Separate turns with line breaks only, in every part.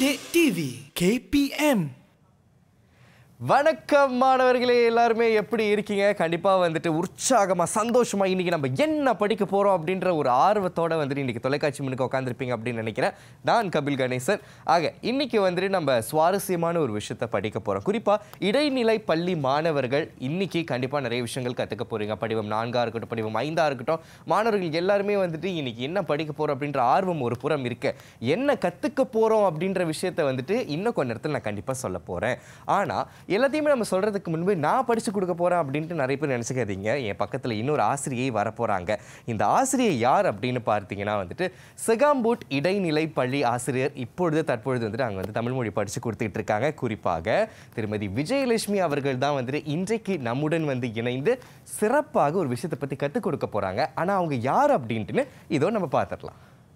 Update TV KPM
வணக்கம் மாணவர்களே எல்லாருமே எப்படி இருக்கீங்க கண்டிப்பாக வந்துட்டு உற்சாகமாக சந்தோஷமாக இன்றைக்கி நம்ம என்ன படிக்க போகிறோம் அப்படின்ற ஒரு ஆர்வத்தோட வந்துட்டு இன்றைக்கி தொலைக்காட்சி முன்னுக்கு உட்காந்துருப்பீங்க அப்படின்னு நினைக்கிறேன் நான் கபில் கணேசன் ஆக இன்றைக்கி வந்துட்டு நம்ம சுவாரஸ்யமான ஒரு விஷயத்தை படிக்க போகிறோம் குறிப்பாக இடைநிலை பள்ளி மாணவர்கள் இன்றைக்கி கண்டிப்பாக நிறைய விஷயங்கள் கற்றுக்க போகிறீங்க படிவம் நான்காக இருக்கட்டும் படிவம் ஐந்தாக இருக்கட்டும் மாணவர்கள் எல்லாருமே வந்துட்டு இன்றைக்கி என்ன படிக்க போகிறோம் அப்படின்ற ஆர்வம் ஒரு புறம் இருக்கு என்ன கற்றுக்க போகிறோம் அப்படின்ற விஷயத்தை வந்துட்டு இன்னும் கொஞ்ச நேரத்தில் நான் கண்டிப்பாக சொல்ல போகிறேன் ஆனால் எல்லாத்தையுமே நம்ம சொல்கிறதுக்கு முன்பு நான் படித்து கொடுக்க போகிறேன் அப்படின்ட்டு நிறைய பேர் நினச்சிக்காதீங்க என் பக்கத்தில் இன்னொரு ஆசிரியை வரப்போகிறாங்க இந்த ஆசிரியை யார் அப்படின்னு பார்த்தீங்கன்னா வந்துட்டு செகாம்பூட் இடைநிலை பள்ளி ஆசிரியர் இப்பொழுது தற்பொழுது வந்துட்டு அங்கே வந்து தமிழ் மொழி படித்து கொடுத்துட்டு இருக்காங்க குறிப்பாக திருமதி விஜயலட்சுமி அவர்கள் தான் வந்துட்டு இன்றைக்கு நம்முடன் வந்து இணைந்து சிறப்பாக ஒரு விஷயத்தை பற்றி கற்றுக் கொடுக்க போகிறாங்க ஆனால் அவங்க யார் அப்படின்ட்டுன்னு இதோ நம்ம பார்த்துடலாம்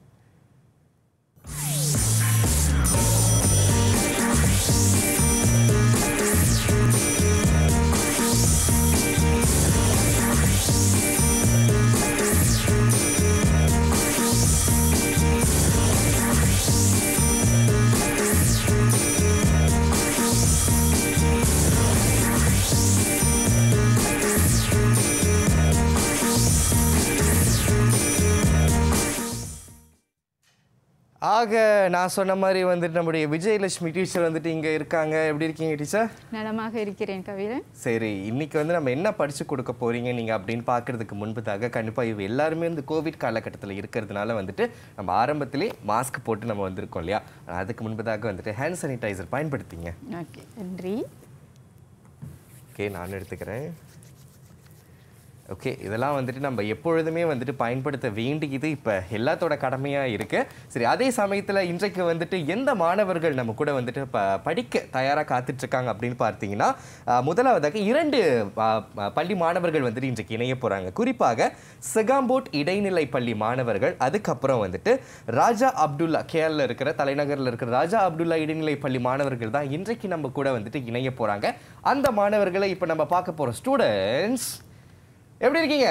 ஆக நான் சொன்ன மாதிரி வந்துட்டு நம்முடைய விஜயலட்சுமி டீச்சர் வந்துட்டு இங்கே இருக்காங்க எப்படி இருக்கீங்க டீச்சர்
நலமாக இருக்கிறேன் கவிரன்
சரி இன்னைக்கு வந்து நம்ம என்ன படிச்சு கொடுக்க போறீங்க நீங்க அப்படின்னு பார்க்கறதுக்கு முன்பதாக கண்டிப்பா இவ எல்லாருமே இந்த கோவிட் காலகட்டத்தில் இருக்கிறதுனால வந்துட்டு நம்ம ஆரம்பத்திலே மாஸ்க் போட்டு நம்ம வந்திருக்கோம் இல்லையா ஆனா அதுக்கு முன்பதாக வந்துட்டு ஹேண்ட் சானிடைசர் பயன்படுத்திங்க
ஓகே நன்றி
ஓகே நான் எடுத்துக்கிறேன் ஓகே இதெல்லாம் வந்துட்டு நம்ம எப்பொழுதுமே வந்துட்டு பயன்படுத்த வேண்டியது இப்போ எல்லாத்தோட கடமையாக இருக்கு சரி அதே சமயத்தில் இன்றைக்கு வந்துட்டு எந்த மாணவர்கள் நம்ம கூட வந்துட்டு ப படிக்க தயாராக காத்துட்ருக்காங்க அப்படின்னு பார்த்தீங்கன்னா அஹ், முதலாவதாக இரண்டு அஹ், அஹ், பள்ளி மாணவர்கள் வந்துட்டு இன்றைக்கு இணைய போகிறாங்க குறிப்பாக செகாம்போட் இடைநிலை பள்ளி மாணவர்கள் அதுக்கப்புறம் வந்துட்டு ராஜா அப்துல்லா கேரளில் இருக்கிற தலைநகரில் இருக்கிற ராஜா அப்துல்லா இடைநிலை பள்ளி மாணவர்கள் தான் இன்றைக்கு நம்ம கூட வந்துட்டு இணைய போகிறாங்க அந்த மாணவர்களை இப்போ நம்ம பார்க்க போகிறோம் ஸ்டூடெண்ட்ஸ் எப்படி இருக்கீங்க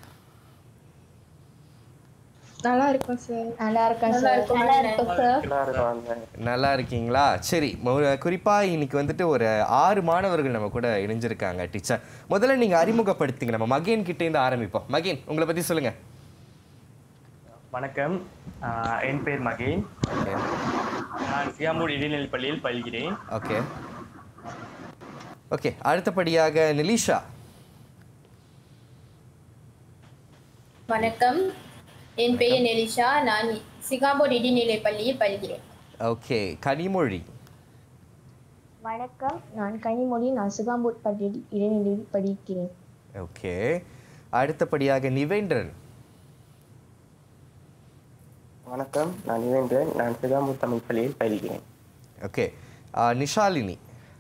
நல்லா இருக்கும் சார்
நல்லா இருக்கேன் சார் நல்லா இருக்கும் சார்
நல்லா இருக்கீங்களா சரி மு- குறிப்பா இன்னைக்கு வந்துட்டு ஒரு ஆறு மாணவர்கள் நம்ம கூட இணைஞ்சிருக்காங்க டீச்சர் முதல்ல நீங்க அறிமுகப்படுத்திங்க நம்ம மகேன் கிட்ட இருந்து ஆரம்பிப்போம் மகேன் உங்களை பத்தி சொல்லுங்க
வணக்கம் ஆஹ் என் பெயர் மகேன்
ஓகே
நான் சியாமூர் இடைநிலைப் பள்ளியில் பயில்கிறேன்
ஓகே ஓகே அடுத்தபடியாக நிலிஷா
வணக்கம் என் பெயர் நெலிஷா நான் சிகாபோர் இடைநிலை பள்ளியில் பயில்கிறேன்
ஓகே கனிமொழி
வணக்கம் நான் கனிமொழி நான் சுகாம்பூட் பள்ளியில் இடைநிலையில் படிக்கிறேன்
ஓகே அடுத்தபடியாக நிவேந்திரன்
வணக்கம் நான் நிவேந்திரன் நான் சிகாம்பூர் தமிழ் பள்ளியில் பயில்கிறேன்
ஓகே ஆ, நிஷாலினி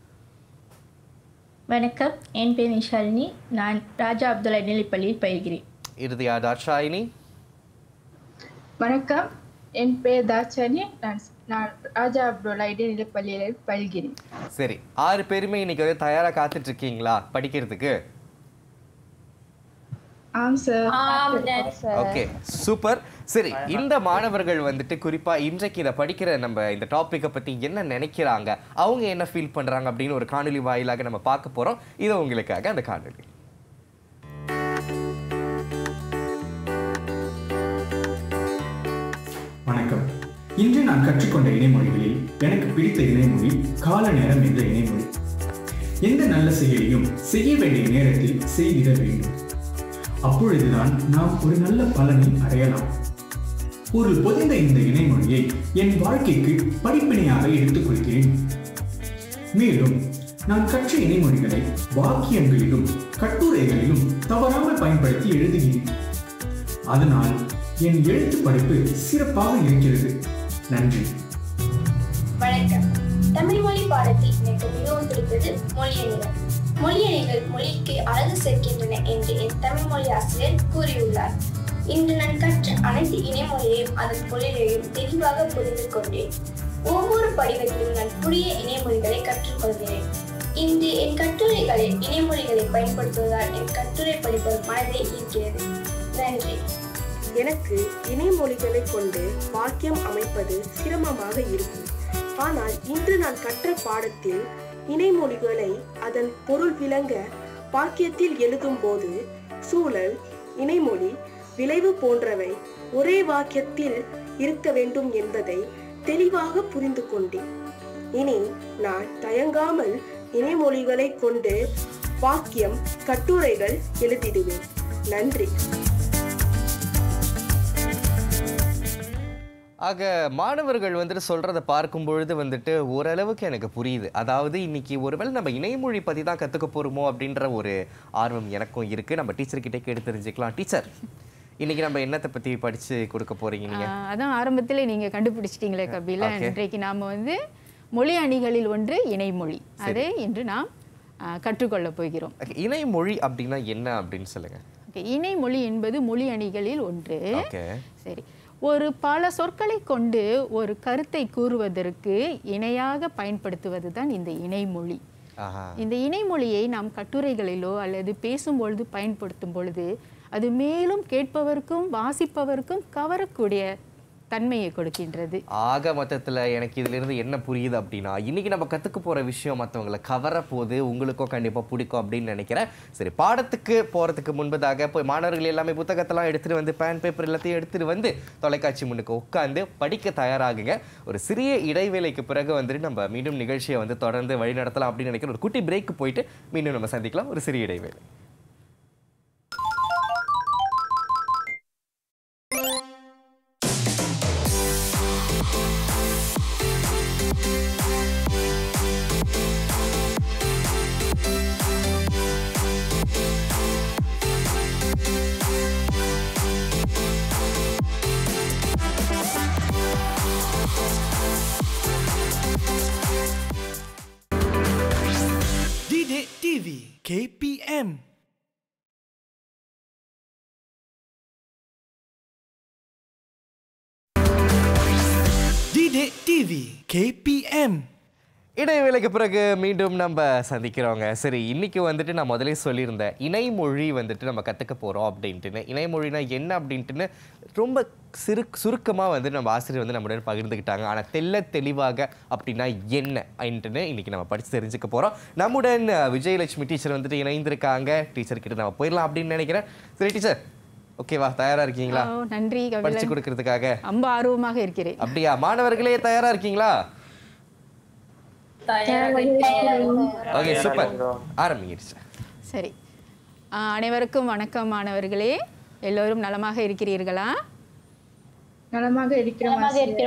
வணக்கம் என் பேர் நிஷாலினி நான் ராஜா அப்துல்லா இடைநிலைப்பள்ளியில் பயில்கிறேன்
இறுதியா தாட்சாயினி
வணக்கம் என் பெயர் தாட்சானி நான் நான் ராஜா அப்துல்லா இடைநிலை பள்ளியில் பயில்கிறேன்
சரி ஆறு பேருமே இன்னைக்கு வந்து தயாரா காத்துட்டு இருக்கீங்களா படிக்கிறதுக்கு
ஆம் சார்
ஆம் டாடி.
ஓகே சூப்பர் சரி இந்த மாணவர்கள் வந்துட்டு குறிப்பா இன்றைக்கு இதை படிக்கிற நம்ம இந்த டாபிக்கை பத்தி என்ன நினைக்கிறாங்க அவங்க என்ன ஃபீல் பண்றாங்க அப்படின்னு ஒரு காணொளி வாயிலாக நம்ம பார்க்க போறோம் இது உங்களுக்காக அந்த காணொளி
வணக்கம் இன்று நான் கற்றுக்கொண்ட இணைமொழிகளில் எனக்கு பிடித்த இணைமொழி கால நேரம் என்ற இணைமொழி எந்த நல்ல செயலையும் செய்ய வேண்டிய நேரத்தில் செய்திட வேண்டும் அப்பொழுதுதான் நாம் ஒரு நல்ல பலனை அடையலாம் ஒரு பொதிந்த இந்த இணைமொழியை என் வாழ்க்கைக்கு படிப்பினையாக எடுத்துக்கொள்கிறேன் மேலும் நான் கற்ற இணைமொழிகளை வாக்கியங்களிலும் கட்டுரைகளிலும் தவறாமல் பயன்படுத்தி எழுதுகிறேன் அதனால் என் எழுத்து படைப்பு சிறப்பாக இருக்கிறது நன்றி
வணக்கம் தமிழ் மொழி பாடத்தில் எனக்கு மிகவும் பிடித்தது மொழியணிகள் மொழியணிகள் மொழிக்கு அழகு சேர்க்கின்றன என்று என் தமிழ் மொழி ஆசிரியர் கூறியுள்ளார் இன்று நான் கற்ற அனைத்து இணைமொழியையும் அதன் பொருளையும் தெளிவாக புரிந்து கொண்டேன் ஒவ்வொரு படிவத்திலும் நான் புதிய இணைமொழிகளை கற்றுக்கொள்கிறேன் இன்று என் கட்டுரைகளில் இணைமொழிகளை பயன்படுத்துவதால் என் கட்டுரை படிப்பது மனதை ஈர்க்கிறது நன்றி
எனக்கு இணைமொழிகளை கொண்டு வாக்கியம் அமைப்பது சிரமமாக இருக்கும் ஆனால் இன்று நான் கற்ற பாடத்தில் இணைமொழிகளை அதன் பொருள் விளங்க வாக்கியத்தில் எழுதும்போது சூழல் இணைமொழி விளைவு போன்றவை ஒரே வாக்கியத்தில் இருக்க வேண்டும் என்பதை தெளிவாக புரிந்து கொண்டேன் இனி நான் தயங்காமல் இணைமொழிகளை கொண்டு வாக்கியம் கட்டுரைகள் எழுதிடுவேன் நன்றி
ஆக மாணவர்கள் வந்துட்டு சொல்கிறத பார்க்கும் பொழுது வந்துட்டு ஓரளவுக்கு எனக்கு புரியுது அதாவது இன்னைக்கு ஒருவேளை நம்ம இணைமொழி பற்றி தான் கற்றுக்க போகிறோமோ அப்படின்ற ஒரு ஆர்வம் எனக்கும் இருக்குது நம்ம டீச்சர்கிட்டே கேட்டு தெரிஞ்சுக்கலாம் டீச்சர் இன்னைக்கு நம்ம என்னத்தை பற்றி படித்து கொடுக்க போகிறீங்க நீங்கள்
ஆஹ் அதான் ஆரம்பத்தில் நீங்கள் கண்டுபிடிச்சிட்டீங்களே கபில
Okay.
இன்றைக்கு நாம் வந்து மொழி அணிகளில் ஒன்று இணைமொழி அதை இன்று நாம் ஆஹ், கற்றுக்கொள்ளப் போகிறோம்
இணைமொழி அப்படின்னா என்ன அப்படின்னு சொல்லுங்க
Okay, இணைமொழி என்பது மொழி அணிகளில் ஒன்று
ஓகே
சரி ஒரு பல சொற்களை கொண்டு ஒரு கருத்தை கூறுவதற்கு இணையாக பயன்படுத்துவது தான் இந்த இணைமொழி
ஆஹா
இந்த இணைமொழியை நாம் கட்டுரைகளிலோ அல்லது பேசும்பொழுது பயன்படுத்தும் பொழுது அது மேலும் கேட்பவருக்கும் வாசிப்பவருக்கும் கவரக்கூடிய தன்மையை கொடுக்கின்றது
ஆக மொத்தத்தில் எனக்கு இதிலிருந்து என்ன புரியுது அப்படின்னா இன்னைக்கு நம்ம கற்றுக்க போகிற விஷயம் மற்றவங்களை கவர போது உங்களுக்கும் கண்டிப்பாக பிடிக்கும் அப்படின்னு நினைக்கிறேன் சரி பாடத்துக்கு போகிறதுக்கு முன்பதாக போய் மாணவர்கள் எல்லாமே புத்தகத்தெல்லாம் எடுத்துகிட்டு வந்து பேன் பேப்பர் எல்லாத்தையும் எடுத்துகிட்டு வந்து தொலைக்காட்சி முன்னுக்கு உட்காந்து படிக்க தயாராகுங்க ஒரு சிறிய இடைவேளைக்கு பிறகு வந்துட்டு நம்ம மீண்டும் நிகழ்ச்சியை வந்து தொடர்ந்து வழி நடத்தலாம் அப்படின்னு நினைக்கிறேன் ஒரு குட்டி பிரேக் போயிட்டு மீண்டும் நம்ம சந்திக்கலாம் ஒரு சிறிய இடைவேளை
Didik TV KPM Didik TV KPM
இடைவேளைக்கு பிறகு மீண்டும் நம்ம சந்திக்கிறோங்க சரி இன்னைக்கு வந்துட்டு நான் முதலே சொல்லியிருந்தேன் இணைமொழி வந்துட்டு நம்ம கற்றுக்க போகிறோம் அப்படின்ட்டுன்னு இணைமொழினா என்ன அப்படின்ட்டுன்னு ரொம்ப சிறு சுருக்கமாக வந்து நம்ம ஆசிரியர் வந்து நம்முடன் பகிர்ந்துக்கிட்டாங்க ஆனால் தெல்ல தெளிவாக அப்படின்னா என்ன அப்படின்ட்டுன்னு இன்னைக்கு நம்ம படித்து தெரிஞ்சுக்க போகிறோம் நம்முடன் அஹ், விஜயலட்சுமி டீச்சர் வந்துட்டு இணைந்திருக்காங்க டீச்சர் கிட்ட நம்ம போயிடலாம் அப்படின்னு நினைக்கிறேன் சரி டீச்சர் ஓகேவா தயாராக இருக்கீங்களா
ஓ, நன்றி
படித்து
கபிலன்
கொடுக்கறதுக்காக
ரொம்ப ஆர்வமாக இருக்கிறேன்
அப்படியா மாணவர்களே தயாரா இருக்கீங்களா ஓகே சூப்பர் ஆரம்பிங்க
சரி ஆ, அனைவருக்கும் வணக்கம் மாணவர்களே எல்லோரும் நலமாக இருக்கிறீர்களா
நலமாக இருக்கிறோம்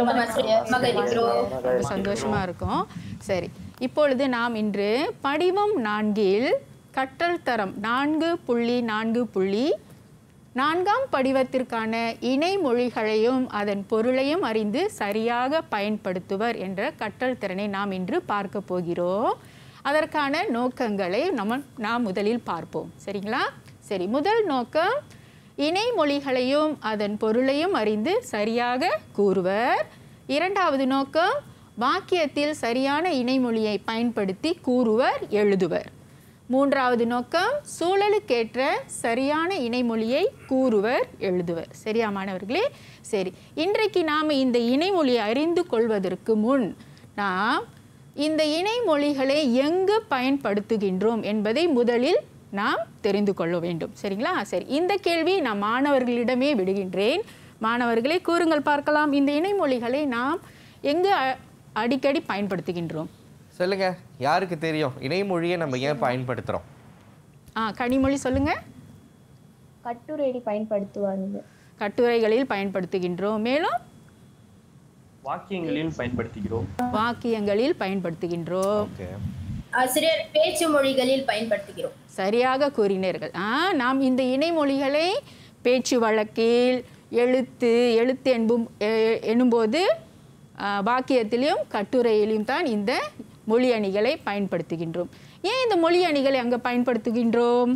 ரொம்ப சந்தோஷமா இருக்கும் சரி இப்பொழுது நாம் இன்று படிவம் நான்கில் கற்றல் தரம் நான்கு புள்ளி நான்கு புள்ளி நான்காம் படிவத்திற்கான இணைமொழிகளையும் அதன் பொருளையும் அறிந்து சரியாக பயன்படுத்துவர் என்ற கற்றல் திறனை நாம் இன்று பார்க்க போகிறோம் அதற்கான நோக்கங்களை நம்ம நாம் முதலில் பார்ப்போம் சரிங்களா சரி முதல் நோக்கம் இணைமொழிகளையும் அதன் பொருளையும் அறிந்து சரியாக கூறுவர் இரண்டாவது நோக்கம் வாக்கியத்தில் சரியான இணைமொழியை பயன்படுத்தி கூறுவர் எழுதுவர் மூன்றாவது நோக்கம் சூழலுக்கேற்ற சரியான இணைமொழியை கூறுவர் எழுதுவர் சரியா மாணவர்களே சரி இன்றைக்கு நாம் இந்த இணைமொழியை அறிந்து கொள்வதற்கு முன் நாம் இந்த இணைமொழிகளை எங்கு பயன்படுத்துகின்றோம் என்பதை முதலில் நாம் தெரிந்து கொள்ள வேண்டும் சரிங்களா சரி இந்த கேள்வி நான் மாணவர்களிடமே விடுகின்றேன் மாணவர்களே கூறுங்கள் பார்க்கலாம் இந்த இணைமொழிகளை நாம் எங்கு அ- அடிக்கடி பயன்படுத்துகின்றோம்
சொல்லுங்க யாருக்கு தெரியும் இணைமொழியை நம்ம ஏன் பயன்படுத்துறோம்
ஆ கனிமொழி சொல்லுங்க
கட்டுரையை பயன்படுத்துவாங்க
கட்டுரைகளில் பயன்படுத்துகின்றோம் மேலும்
வாக்கியங்களில் பயன்படுத்துகிறோம்
வாக்கியங்களில் பயன்படுத்துகின்றோம்
ஆசிரியர் பேச்சு மொழிகளில் பயன்படுத்துகிறோம்
சரியாக கூறினீர்கள் ஆ நாம் இந்த இணைமொழிகளை பேச்சு வழக்கில் எழுத்து எழுத்து என்பும் எ- எனும்போது ஆ, வாக்கியத்திலும் கட்டுரையிலும் தான் இந்த மொழி அணிகளை பயன்படுத்துகின்றோம் ஏன் இந்த மொழி அணிகளை அங்கே பயன்படுத்துகின்றோம்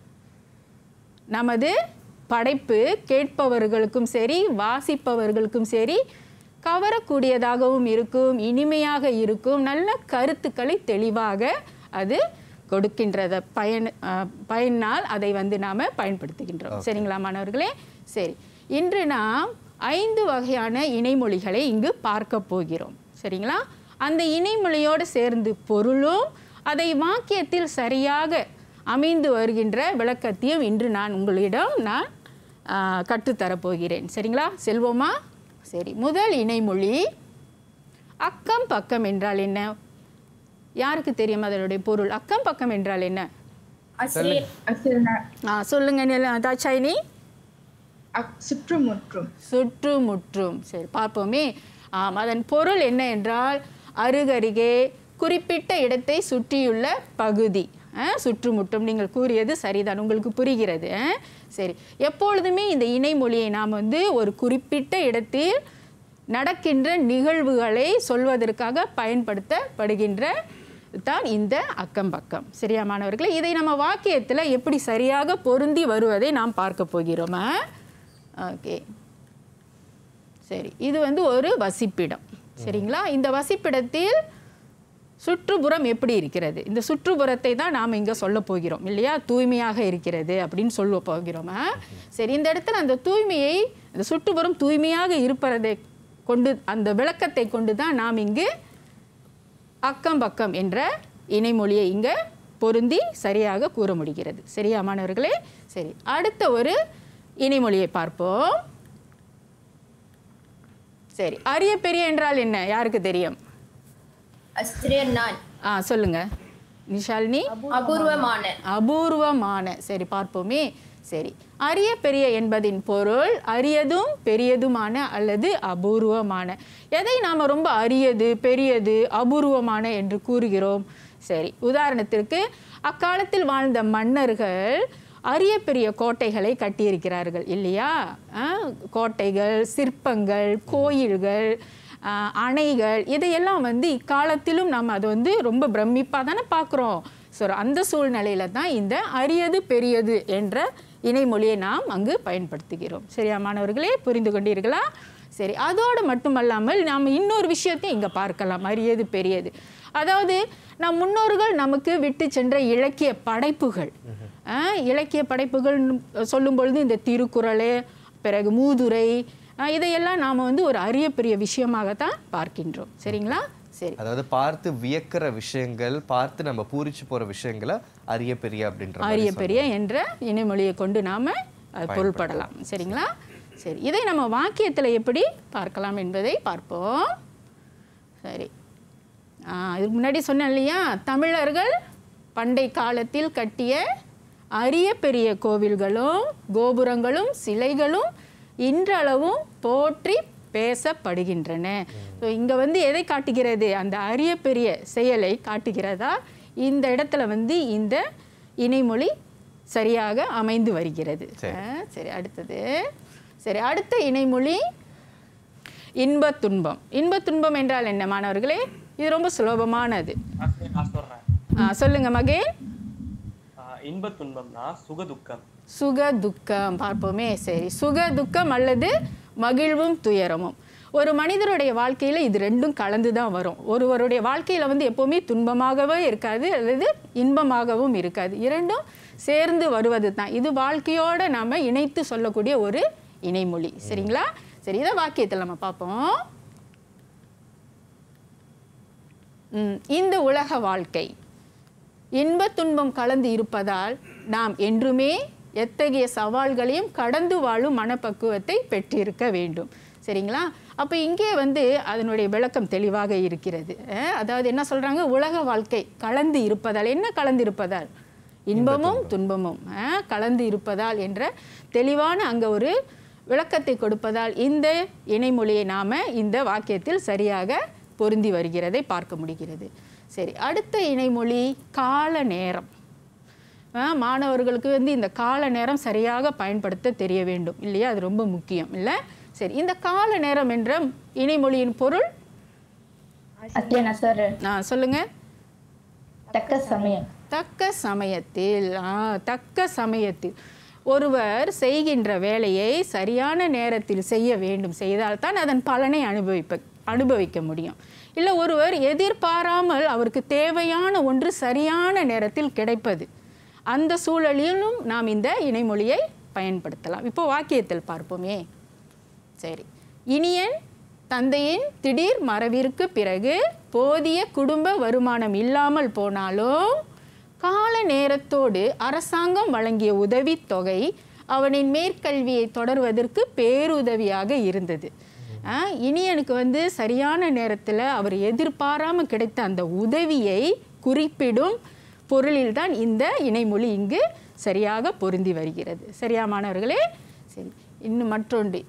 நமது படைப்பு கேட்பவர்களுக்கும் சரி வாசிப்பவர்களுக்கும் சரி கவரக்கூடியதாகவும் இருக்கும் இனிமையாக இருக்கும் நல்ல கருத்துக்களை தெளிவாக அது கொடுக்கின்றத பயன் அஹ், பயனால் அதை வந்து நாம் பயன்படுத்துகின்றோம் சரிங்களா மாணவர்களே சரி இன்று நாம் ஐந்து வகையான இணைமொழிகளை இங்கு பார்க்க போகிறோம் சரிங்களா அந்த இணைமொழியோடு சேர்ந்து பொருளும் அதை வாக்கியத்தில் சரியாக அமைந்து வருகின்ற விளக்கத்தையும் இன்று நான் உங்களிடம் நான் ஆ, கற்றுத்தரப் போகிறேன் சரிங்களா செல்வோமா சரி முதல் இணைமொழி அக்கம் பக்கம் என்றால் என்ன யாருக்கு தெரியும் அதனுடைய பொருள் அக்கம் பக்கம் என்றால் என்ன ஆ சொல்லுங்க நில- தாட்சாயினி
சுற்றுமுற்றும்
சுற்றுமுற்றும் சரி பார்ப்போமே ஆம் அதன் பொருள் என்ன என்றால் அருகருகே குறிப்பிட்ட இடத்தை சுற்றியுள்ள பகுதி ஆ, சுற்றுமுற்றும் நீங்கள் கூறியது சரிதான் உங்களுக்கு புரிகிறது ஆ? சரி எப்பொழுதுமே இந்த இணைமொழியை நாம் வந்து ஒரு குறிப்பிட்ட இடத்தில் நடக்கின்ற நிகழ்வுகளை சொல்வதற்காக பயன்படுத்தப்படுகின்ற தான் இந்த அக்கம் பக்கம் சரியா மாணவர்களே இதை நம்ம வாக்கியத்தில் எப்படி சரியாக பொருந்தி வருவதை நாம் பார்க்க போகிறோமா ஓகே சரி இது வந்து ஒரு வசிப்பிடம் சரிங்களா இந்த வசிப்பிடத்தில் சுற்றுப்புறம் எப்படி இருக்கிறது இந்த சுற்றுப்புறத்தை தான் நாம் இங்கே சொல்ல போகிறோம் இல்லையா தூய்மையாக இருக்கிறது அப்படின்னு சொல்ல போகிறோமா சரி இந்த இடத்துல அந்த தூய்மையை இந்த சுற்றுப்புறம் தூய்மையாக இருப்பதை கொண்டு அந்த விளக்கத்தை கொண்டு தான் நாம் இங்கு அக்கம் பக்கம் என்ற இணைமொழியை இங்கே பொருந்தி சரியாக கூற முடிகிறது சரியா மாணவர்களே சரி அடுத்த ஒரு இணைமொழியை பார்ப்போம் சரி அரிய பெரிய என்றால் என்ன யாருக்கு தெரியும்
ஆசிரியர் நான்
ஆ சொல்லுங்க நிஷாலினி
அபூர்வமான
அபூர்வமான சரி பார்ப்போமே சரி அரிய பெரிய என்பதின் பொருள் அரியதும் பெரியதுமான அல்லது அபூர்வமான எதை நாம் ரொம்ப அரியது பெரியது அபூர்வமான என்று கூறுகிறோம் சரி உதாரணத்திற்கு அக்காலத்தில் வாழ்ந்த மன்னர்கள் அரிய பெரிய கோட்டைகளை கட்டியிருக்கிறார்கள் இல்லையா ஆ, கோட்டைகள் சிற்பங்கள் கோயில்கள் ஆ, அணைகள் இதையெல்லாம் வந்து இக்காலத்திலும் நம்ம அதை வந்து ரொம்ப பிரமிப்பாக தானே பார்க்குறோம் ஸோ அந்த சூழ்நிலையில தான் இந்த அரியது பெரியது என்ற இணைமொழியை நாம் அங்கு பயன்படுத்துகிறோம் சரியா மாணவர்களே புரிந்து கொண்டீர்களா சரி அதோடு மட்டுமல்லாமல் நாம் இன்னொரு விஷயத்தை இங்கே பார்க்கலாம் அரியது பெரியது அதாவது நம் முன்னோர்கள் நமக்கு விட்டு சென்ற இலக்கிய படைப்புகள் ஆ, இலக்கிய படைப்புகள் சொல்லும் பொழுது இந்த திருக்குறள் பிறகு மூதுரை ஆ, இதையெல்லாம் நாம் வந்து ஒரு அரிய பெரிய விஷயமாகத்தான் பார்க்கின்றோம் சரிங்களா சரி
அதாவது பார்த்து வியக்கிற விஷயங்கள் பார்த்து நம்ம பூரிச்சு போற விஷயங்களை அரிய பெரிய அப்படின்ற மாதிரி
அரிய
சொல்லலாம்.
பெரிய என்ற இணைமொழியை கொண்டு நாம் பொருள்படலாம் சரிங்களா சரி இதை நம்ம வாக்கியத்தில் எப்படி பார்க்கலாம் என்பதை பார்ப்போம் சரி ஆ, இதுக்கு முன்னாடி சொன்னேன் இல்லையா தமிழர்கள் பண்டை காலத்தில் கட்டிய அரிய பெரிய கோவில்களும் கோபுரங்களும் சிலைகளும் இன்றளவும் போற்றி பேசப்படுகின்றன ஸோ இங்கே வந்து எதை காட்டுகிறது அந்த அரிய பெரிய செயலை காட்டுகிறதா இந்த இடத்துல வந்து இந்த இணைமொழி சரியாக அமைந்து வருகிறது ஆ, சரி அடுத்தது சரி அடுத்த இணைமொழி இன்பத் துன்பம் இன்பத் துன்பம் என்றால் என்ன மாணவர்களே இது ரொம்ப சுலபமானது
ஆசிரியர் நான் சொல்றேன்
ஆ, சொல்லுங்க மகே
ஆஹ் இன்பத் துன்பம்னா சுக துக்கம்
சுக துக்கம் பார்ப்போமே சரி சுக துக்கம் அல்லது மகிழ்வும் துயரமும் ஒரு மனிதருடைய வாழ்க்கையில் இது ரெண்டும் கலந்து தான் வரும் ஒருவருடைய வாழ்க்கையில் வந்து எப்போவுமே துன்பமாகவே இருக்காது அல்லது இன்பமாகவும் இருக்காது இரண்டும் சேர்ந்து வருவது தான் இது வாழ்க்கையோடு நாம் இணைத்து சொல்லக்கூடிய ஒரு இணைமொழி சரிங்களா சரி இதை வாக்கியத்தில் நம்ம பார்ப்போம் ம், இந்த உலக வாழ்க்கை இன்பத் துன்பம் கலந்து இருப்பதால் நாம் என்றுமே எத்தகைய சவால்களையும் கடந்து வாழும் மனப்பக்குவத்தை பெற்றிருக்க வேண்டும் சரிங்களா அப்போ இங்கே வந்து அதனுடைய விளக்கம் தெளிவாக இருக்கிறது அஹ், அதாவது என்ன சொல்கிறாங்க உலக வாழ்க்கை கலந்து இருப்பதால் என்ன கலந்து இருப்பதால் இன்பமும் துன்பமும் அஹ், கலந்து இருப்பதால் என்ற தெளிவான அங்கே ஒரு விளக்கத்தை கொடுப்பதால் இந்த இணைமொழியை நாம் இந்த வாக்கியத்தில் சரியாக பொருந்தி வருகிறதை பார்க்க முடிகிறது சரி அடுத்த இணைமொழி கால நேரம் ஆ, மாணவர்களுக்கு வந்து இந்த கால நேரம் சரியாக பயன்படுத்த தெரிய வேண்டும் இல்லையா அது ரொம்ப முக்கியம் இல்லை சரி இந்த கால நேரம் என்ற இணைமொழியின் பொருள்
அத்தியன சார்
ஆ சொல்லுங்க
தக்க சமயம்
தக்க சமயத்தில் ஆ தக்க சமயத்தில் ஒருவர் செய்கின்ற வேலையை சரியான நேரத்தில் செய்ய வேண்டும் செய்தால்தான் அதன் பலனை அனுபவிப்ப அனுபவிக்க முடியும் இல்லை ஒருவர் எதிர்பாராமல் அவருக்கு தேவையான ஒன்று சரியான நேரத்தில் கிடைப்பது அந்த சூழலிலும் நாம் இந்த இணைமொழியை பயன்படுத்தலாம் இப்போ வாக்கியத்தில் பார்ப்போமே சரி இனியன் தந்தையின் திடீர் மறைவிற்கு பிறகு போதிய குடும்ப வருமானம் இல்லாமல் போனாலும் கால நேரத்தோடு அரசாங்கம் வழங்கிய உதவித்தொகை அவனின் மேற்கல்வியை தொடர்வதற்கு பேருதவியாக இருந்தது ஆ, இனியனுக்கு வந்து சரியான நேரத்தில் அவர் எதிர்பாராமல் கிடைத்த அந்த உதவியை குறிப்பிடும் பொருளில்தான் இந்த இணைமொழி இங்கு சரியாக பொருந்தி வருகிறது சரியா மாணவர்களே சரி இன்னும் மற்றொன்று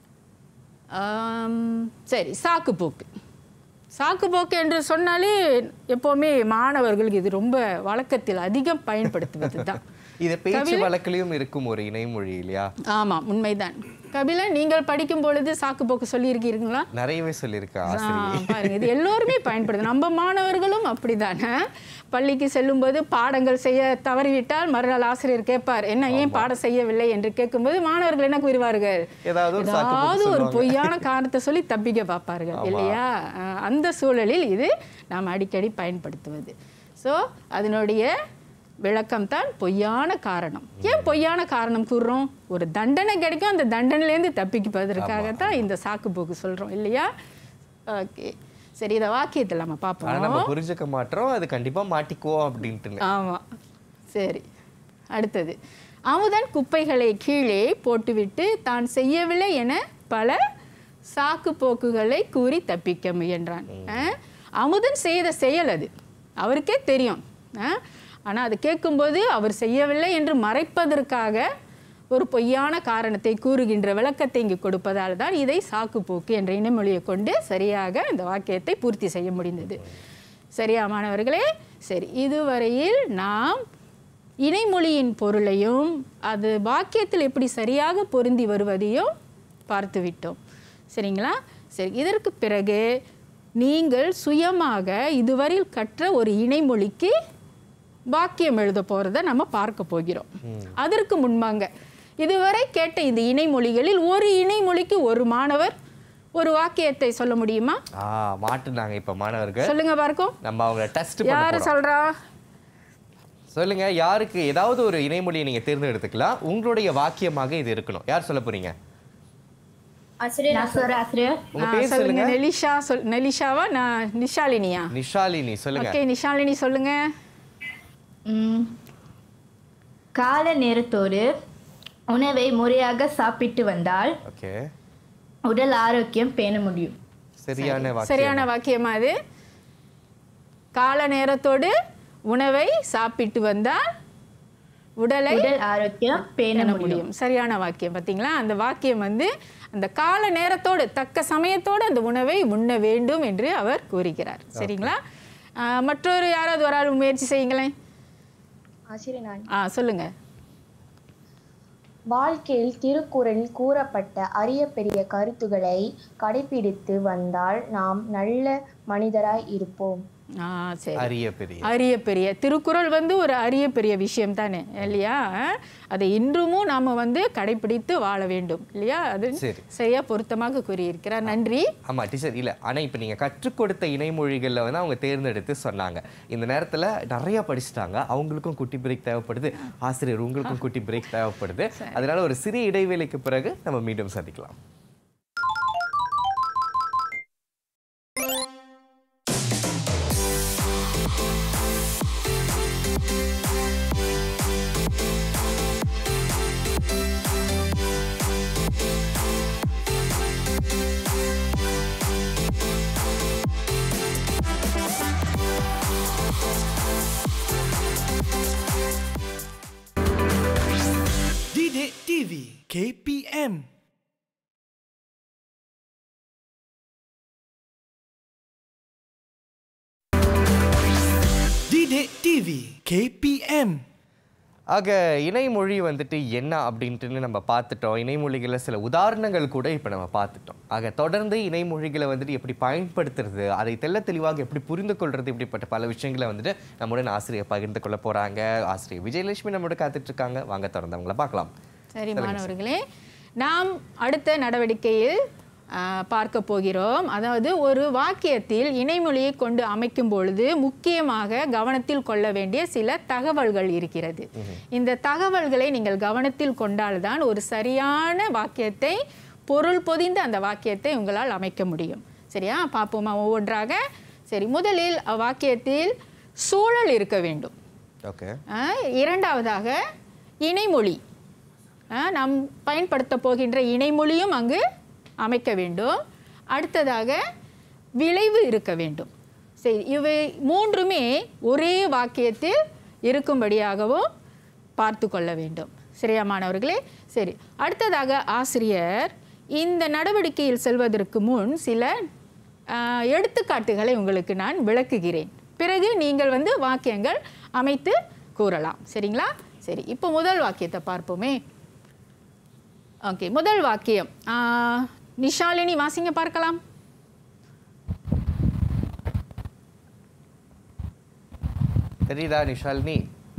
ஆம், சரி சாக்குப்போக்கு சாக்குப்போக்கு என்று சொன்னாலே எப்போவுமே மாணவர்களுக்கு இது ரொம்ப வழக்கத்தில் அதிகம் பயன்படுத்துவது தான்
இது பேச்சு
கபிலன்?
வழக்கிலையும் இருக்கும் ஒரு இணைமொழி இல்லையா
ஆமாம் உண்மைதான் கபிலன் நீங்கள் படிக்கும் பொழுது சாக்குப்போக்கு சொல்லியிருக்கீங்களா
நிறையவே சொல்லியிருக்கேன்
ஆ,
ஆசிரியர்
பாருங்க இது எல்லோருமே பயன்படுது நம்ம மாணவர்களும் அப்படிதானே பள்ளிக்கு செல்லும்போது பாடங்கள் செய்ய தவறிவிட்டால் மறுநாள் ஆசிரியர் கேட்பார் என்ன ஏன் பாடம் செய்யவில்லை என்று கேட்கும்போது மாணவர்கள் என்ன கூறுவார்கள்
ஏதாவது ஒரு சாக்கு போக்கு
ஏதாவது ஒரு
சொல்லுவாங்க.
பொய்யான காரணத்தை சொல்லி தப்பிக்க பார்ப்பார்கள்
ஆமா.
இல்லையா அஹ், அந்த சூழலில் இது நாம் அடிக்கடி பயன்படுத்துவது ஸோ அதனுடைய விளக்கம் தான் பொய்யான காரணம் ஏன் பொய்யான காரணம் கூறுறோம் ஒரு தண்டனை கிடைக்கும் அந்த தண்டனையிலேருந்து தப்பிப்பதற்காக தான் இந்த சாக்கு போக்கு சொல்கிறோம் இல்லையா ஓகே சரி இதை வாக்கியத்தில் நம்ம
ஆனா நம்ம
பார்ப்போம்
புரிஞ்சுக்க மாட்டோம் அது கண்டிப்பா மாட்டிக்குவோம் அப்படின்ட்டு
ஆமாம் சரி அடுத்தது அமுதன் குப்பைகளை கீழே போட்டுவிட்டு தான் செய்யவில்லை என பல சாக்கு போக்குகளை கூறி தப்பிக்க முயன்றான் அஹ், அமுதன் செய்த செயல் அது அவருக்கே தெரியும் ஆனால் அது கேட்கும்போது அவர் செய்யவில்லை என்று மறைப்பதற்காக ஒரு பொய்யான காரணத்தை கூறுகின்ற விளக்கத்தை இங்கு கொடுப்பதால் தான் இதை சாக்குப்போக்கு என்ற இனமொழியை கொண்டு சரியாக இந்த வாக்கியத்தை பூர்த்தி செய்ய முடிந்தது சரியா மாணவர்களே சரி இதுவரையில் நாம் இணைமொழியின் பொருளையும் அது வாக்கியத்தில் எப்படி சரியாக பொருந்தி வருவதையும் பார்த்து விட்டோம் சரிங்களா சரி இதற்கு பிறகு நீங்கள் சுயமாக இதுவரையில் கற்ற ஒரு இணைமொழிக்கு வாக்கியம் எழுத போகிறத நம்ம பார்க்க போகிறோம் அதற்கு முன்பாங்க இதுவரை கேட்ட இந்த இணைமொழிகளில் ஒரு இணைமொழிக்கு ஒரு மாணவர் ஒரு வாக்கியத்தை சொல்ல முடியுமா
ஆ மாட்டுனாங்க இப்ப மாணவர்கள்
சொல்லுங்க பார்க்கும்
நம்ம அவங்க டெஸ்ட்
யாரு
பண்ண
சொல்றா
சொல்லுங்க யாருக்கு ஏதாவது ஒரு இணைமொழியை நீங்க தேர்ந்தெடுத்துக்கலாம் உங்களுடைய வாக்கியமாக இது இருக்கணும் யார் சொல்ல போறீங்க
ஆசிரியர் நான் சொல்றேன் ஆசிரியர்
உங்க
ஆ,
பேர்
சொல்லுங்க
சொல்லுங்க
நெலிஷா சொல் நெலிஷாவா நான் நிஷாலினியா
நிஷாலினி சொல்லுங்க
ஓகே நிஷாலினி சொல்லுங்க
ம், கால நேரத்தோடு உணவை முறையாக சாப்பிட்டு வந்தால்
ஓகே
உடல் ஆரோக்கியம் பேண முடியும்
சரியான வாக்கியம்
சரியான வாக்கியமா அது கால நேரத்தோடு உணவை சாப்பிட்டு வந்தால் உடலை
உடல் ஆரோக்கியம் பேண
பேண
முடியும்
முடியும் சரியான வாக்கியம் பார்த்தீங்களா அந்த வாக்கியம் வந்து அந்த கால நேரத்தோடு தக்க சமயத்தோடு அந்த உணவை உண்ண வேண்டும் என்று அவர் கூறுகிறார் சரிங்களா ஆ, மற்றொரு யாராவது ஒரு ஆள் முயற்சி செய்யுங்களேன்
ஆசிரியர் நான்
ஆ சொல்லுங்க
வாழ்க்கையில் திருக்குறளில் கூறப்பட்ட அரிய பெரிய கருத்துக்களை கடைபிடித்து வந்தால் நாம் நல்ல மனிதராய் இருப்போம்
ஆ சரி
அரிய பெரிய
அரிய பெரிய திருக்குறள் வந்து ஒரு அரிய பெரிய விஷயம் தானே இல்லையா அதை இன்றுமும் நாம் வந்து கடைபிடித்து வாழ வேண்டும் இல்லையா அது
சரி.
சரியா பொருத்தமாக கூறியிருக்கிறார் நன்றி
ஆமா டீச்சர் இல்ல ஆனா இப்ப நீங்க கற்றுக் கொடுத்த இணைமொழிகள்ல வந்து அவங்க தேர்ந்தெடுத்து சொன்னாங்க இந்த நேரத்துல நிறைய படிச்சுட்டாங்க அவங்களுக்கும் குட்டி பிரேக் தேவைப்படுது ஆசிரியர் உங்களுக்கும் குட்டி பிரேக் தேவைப்படுது அதனால ஒரு சிறிய இடைவேளைக்கு பிறகு நம்ம மீண்டும் சந்திக்கலாம்
Didik TV KPM Didik TV KPM
ஆக இணைமொழி வந்துட்டு என்ன அப்படின்ட்டு நம்ம பார்த்துட்டோம் இணைமொழிகளில் சில உதாரணங்கள் கூட இப்போ நம்ம பார்த்துட்டோம் ஆக தொடர்ந்து இணைமொழிகளை வந்துட்டு எப்படி பயன்படுத்துறது அதை தெள்ள தெளிவாக எப்படி புரிந்து கொள்றது இப்படிப்பட்ட பல விஷயங்களை வந்துட்டு நம்முடன் ஆசிரியர் பகிர்ந்து கொள்ள போறாங்க ஆசிரியர் விஜயலட்சுமி நம்மளோட காத்துட்டு இருக்காங்க வாங்க தொடர்ந்து அவங்கள பார்க்கலாம்
சரி மாணவர்களே நாம் அடுத்த நடவடிக்கையில் ஆ, பார்க்க போகிறோம் அதாவது ஒரு வாக்கியத்தில் இணைமொழியை கொண்டு அமைக்கும் பொழுது முக்கியமாக கவனத்தில் கொள்ள வேண்டிய சில தகவல்கள் இருக்கிறது இந்த தகவல்களை நீங்கள் கவனத்தில் கொண்டால்தான் ஒரு சரியான வாக்கியத்தை பொருள் பொதிந்த அந்த வாக்கியத்தை உங்களால் அமைக்க முடியும் சரியா பார்ப்போமா ஒவ்வொன்றாக சரி முதலில் வாக்கியத்தில் சூழல் இருக்க வேண்டும்
ஓகே
ஆ, இரண்டாவதாக இணைமொழி ஆ, நாம் பயன்படுத்த போகின்ற இணைமொழியும் அங்கு அமைக்க வேண்டும் அடுத்ததாக விளைவு இருக்க வேண்டும் சரி இவை மூன்றுமே ஒரே வாக்கியத்தில் இருக்கும்படியாகவும் பார்த்து கொள்ள வேண்டும் சரியா மாணவர்களே சரி அடுத்ததாக ஆசிரியர் இந்த நடவடிக்கையில் செல்வதற்கு முன் சில ஆ, எடுத்துக்காட்டுகளை உங்களுக்கு நான் விளக்குகிறேன் பிறகு நீங்கள் வந்து வாக்கியங்கள் அமைத்து கூறலாம் சரிங்களா சரி இப்போ முதல் வாக்கியத்தை பார்ப்போமே ஓகே முதல் வாக்கியம் ஆ, நிஷாலினி வாசிங்க பார்க்கலாம்
தெரியுதா நிஷாலினி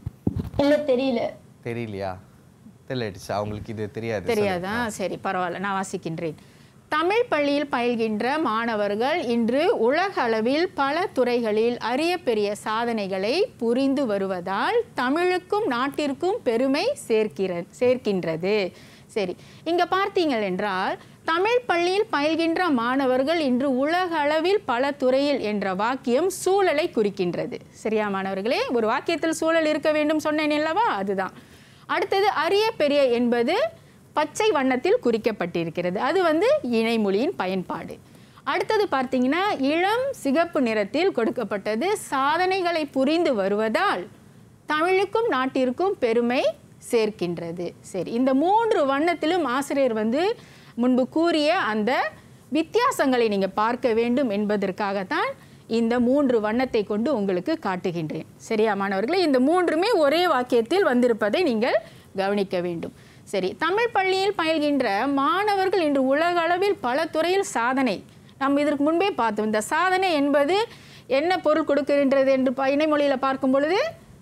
இல்ல தெரியல
தெரியலையா தெரியலடிச்சா அவங்களுக்கு இது தெரியாது
தெரியாதா சரி பரவாயில்ல நான் வாசிக்கின்றேன் தமிழ் பள்ளியில் பயில்கின்ற மாணவர்கள் இன்று உலக அளவில் பல துறைகளில் அரிய பெரிய சாதனைகளை புரிந்து வருவதால் தமிழுக்கும் நாட்டிற்கும் பெருமை சேர்க்கிற சேர்க்கின்றது சரி இங்க பார்த்தீங்கள் என்றால் தமிழ் பள்ளியில் பயில்கின்ற மாணவர்கள் இன்று உலக அளவில் பல துறையில் என்ற வாக்கியம் சூழலை குறிக்கின்றது சரியா மாணவர்களே ஒரு வாக்கியத்தில் சூழல் இருக்க வேண்டும் சொன்னேன் அல்லவா அதுதான் அடுத்தது அரிய பெரிய என்பது பச்சை வண்ணத்தில் குறிக்கப்பட்டிருக்கிறது அது வந்து இணைமொழியின் பயன்பாடு அடுத்தது பார்த்தீங்கன்னா இளம் சிகப்பு நிறத்தில் கொடுக்கப்பட்டது சாதனைகளை புரிந்து வருவதால் தமிழுக்கும் நாட்டிற்கும் பெருமை சேர்க்கின்றது சரி இந்த மூன்று வண்ணத்திலும் ஆசிரியர் வந்து முன்பு கூறிய அந்த வித்தியாசங்களை நீங்கள் பார்க்க வேண்டும் என்பதற்காகத்தான் இந்த மூன்று வண்ணத்தை கொண்டு உங்களுக்கு காட்டுகின்றேன் சரியா மாணவர்களே இந்த மூன்றுமே ஒரே வாக்கியத்தில் வந்திருப்பதை நீங்கள் கவனிக்க வேண்டும் சரி தமிழ் பள்ளியில் பயில்கின்ற மாணவர்கள் இன்று உலக அளவில் பல துறையில் சாதனை நாம் இதற்கு முன்பே பார்த்தோம் இந்த சாதனை என்பது என்ன பொருள் கொடுக்கின்றது என்று ப- இணைமொழியில் பார்க்கும் பொழுது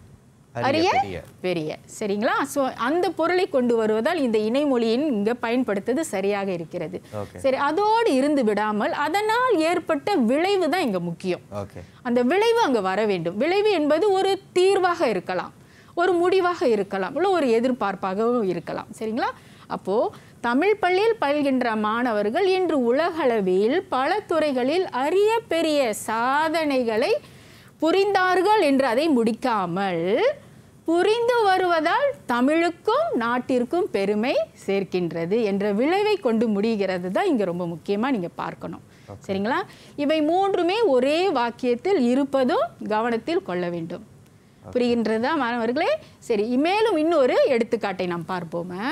அரிய
அரிய
பெரிய.
பெரிய சரிங்களா ஸோ அந்த பொருளை கொண்டு வருவதால் இந்த இணைமொழியின் இங்கே பயன்படுத்துவது சரியாக இருக்கிறது
ஓகே
சரி அதோடு இருந்து விடாமல் அதனால் ஏற்பட்ட விளைவு தான் இங்கே முக்கியம்
ஓகே
அந்த விளைவு அங்கே வர வேண்டும் விளைவு என்பது ஒரு தீர்வாக இருக்கலாம் ஒரு முடிவாக இருக்கலாம் இல்லை ஒரு எதிர்பார்ப்பாகவும் இருக்கலாம் சரிங்களா அப்போது தமிழ் பள்ளியில் பயில்கின்ற மாணவர்கள் இன்று உலகளவில் பல துறைகளில் அரிய பெரிய சாதனைகளை புரிந்தார்கள் என்று அதை முடிக்காமல் புரிந்து வருவதால் தமிழுக்கும் நாட்டிற்கும் பெருமை சேர்க்கின்றது என்ற விளைவை கொண்டு முடிகிறது தான் இங்கே ரொம்ப முக்கியமாக நீங்கள் பார்க்கணும் சரிங்களா இவை மூன்றுமே ஒரே வாக்கியத்தில் இருப்பதும் கவனத்தில் கொள்ள வேண்டும் புரிகின்றதா மாணவர்களே சரி மேலும் இன்னொரு எடுத்துக்காட்டை நாம் பார்ப்போமா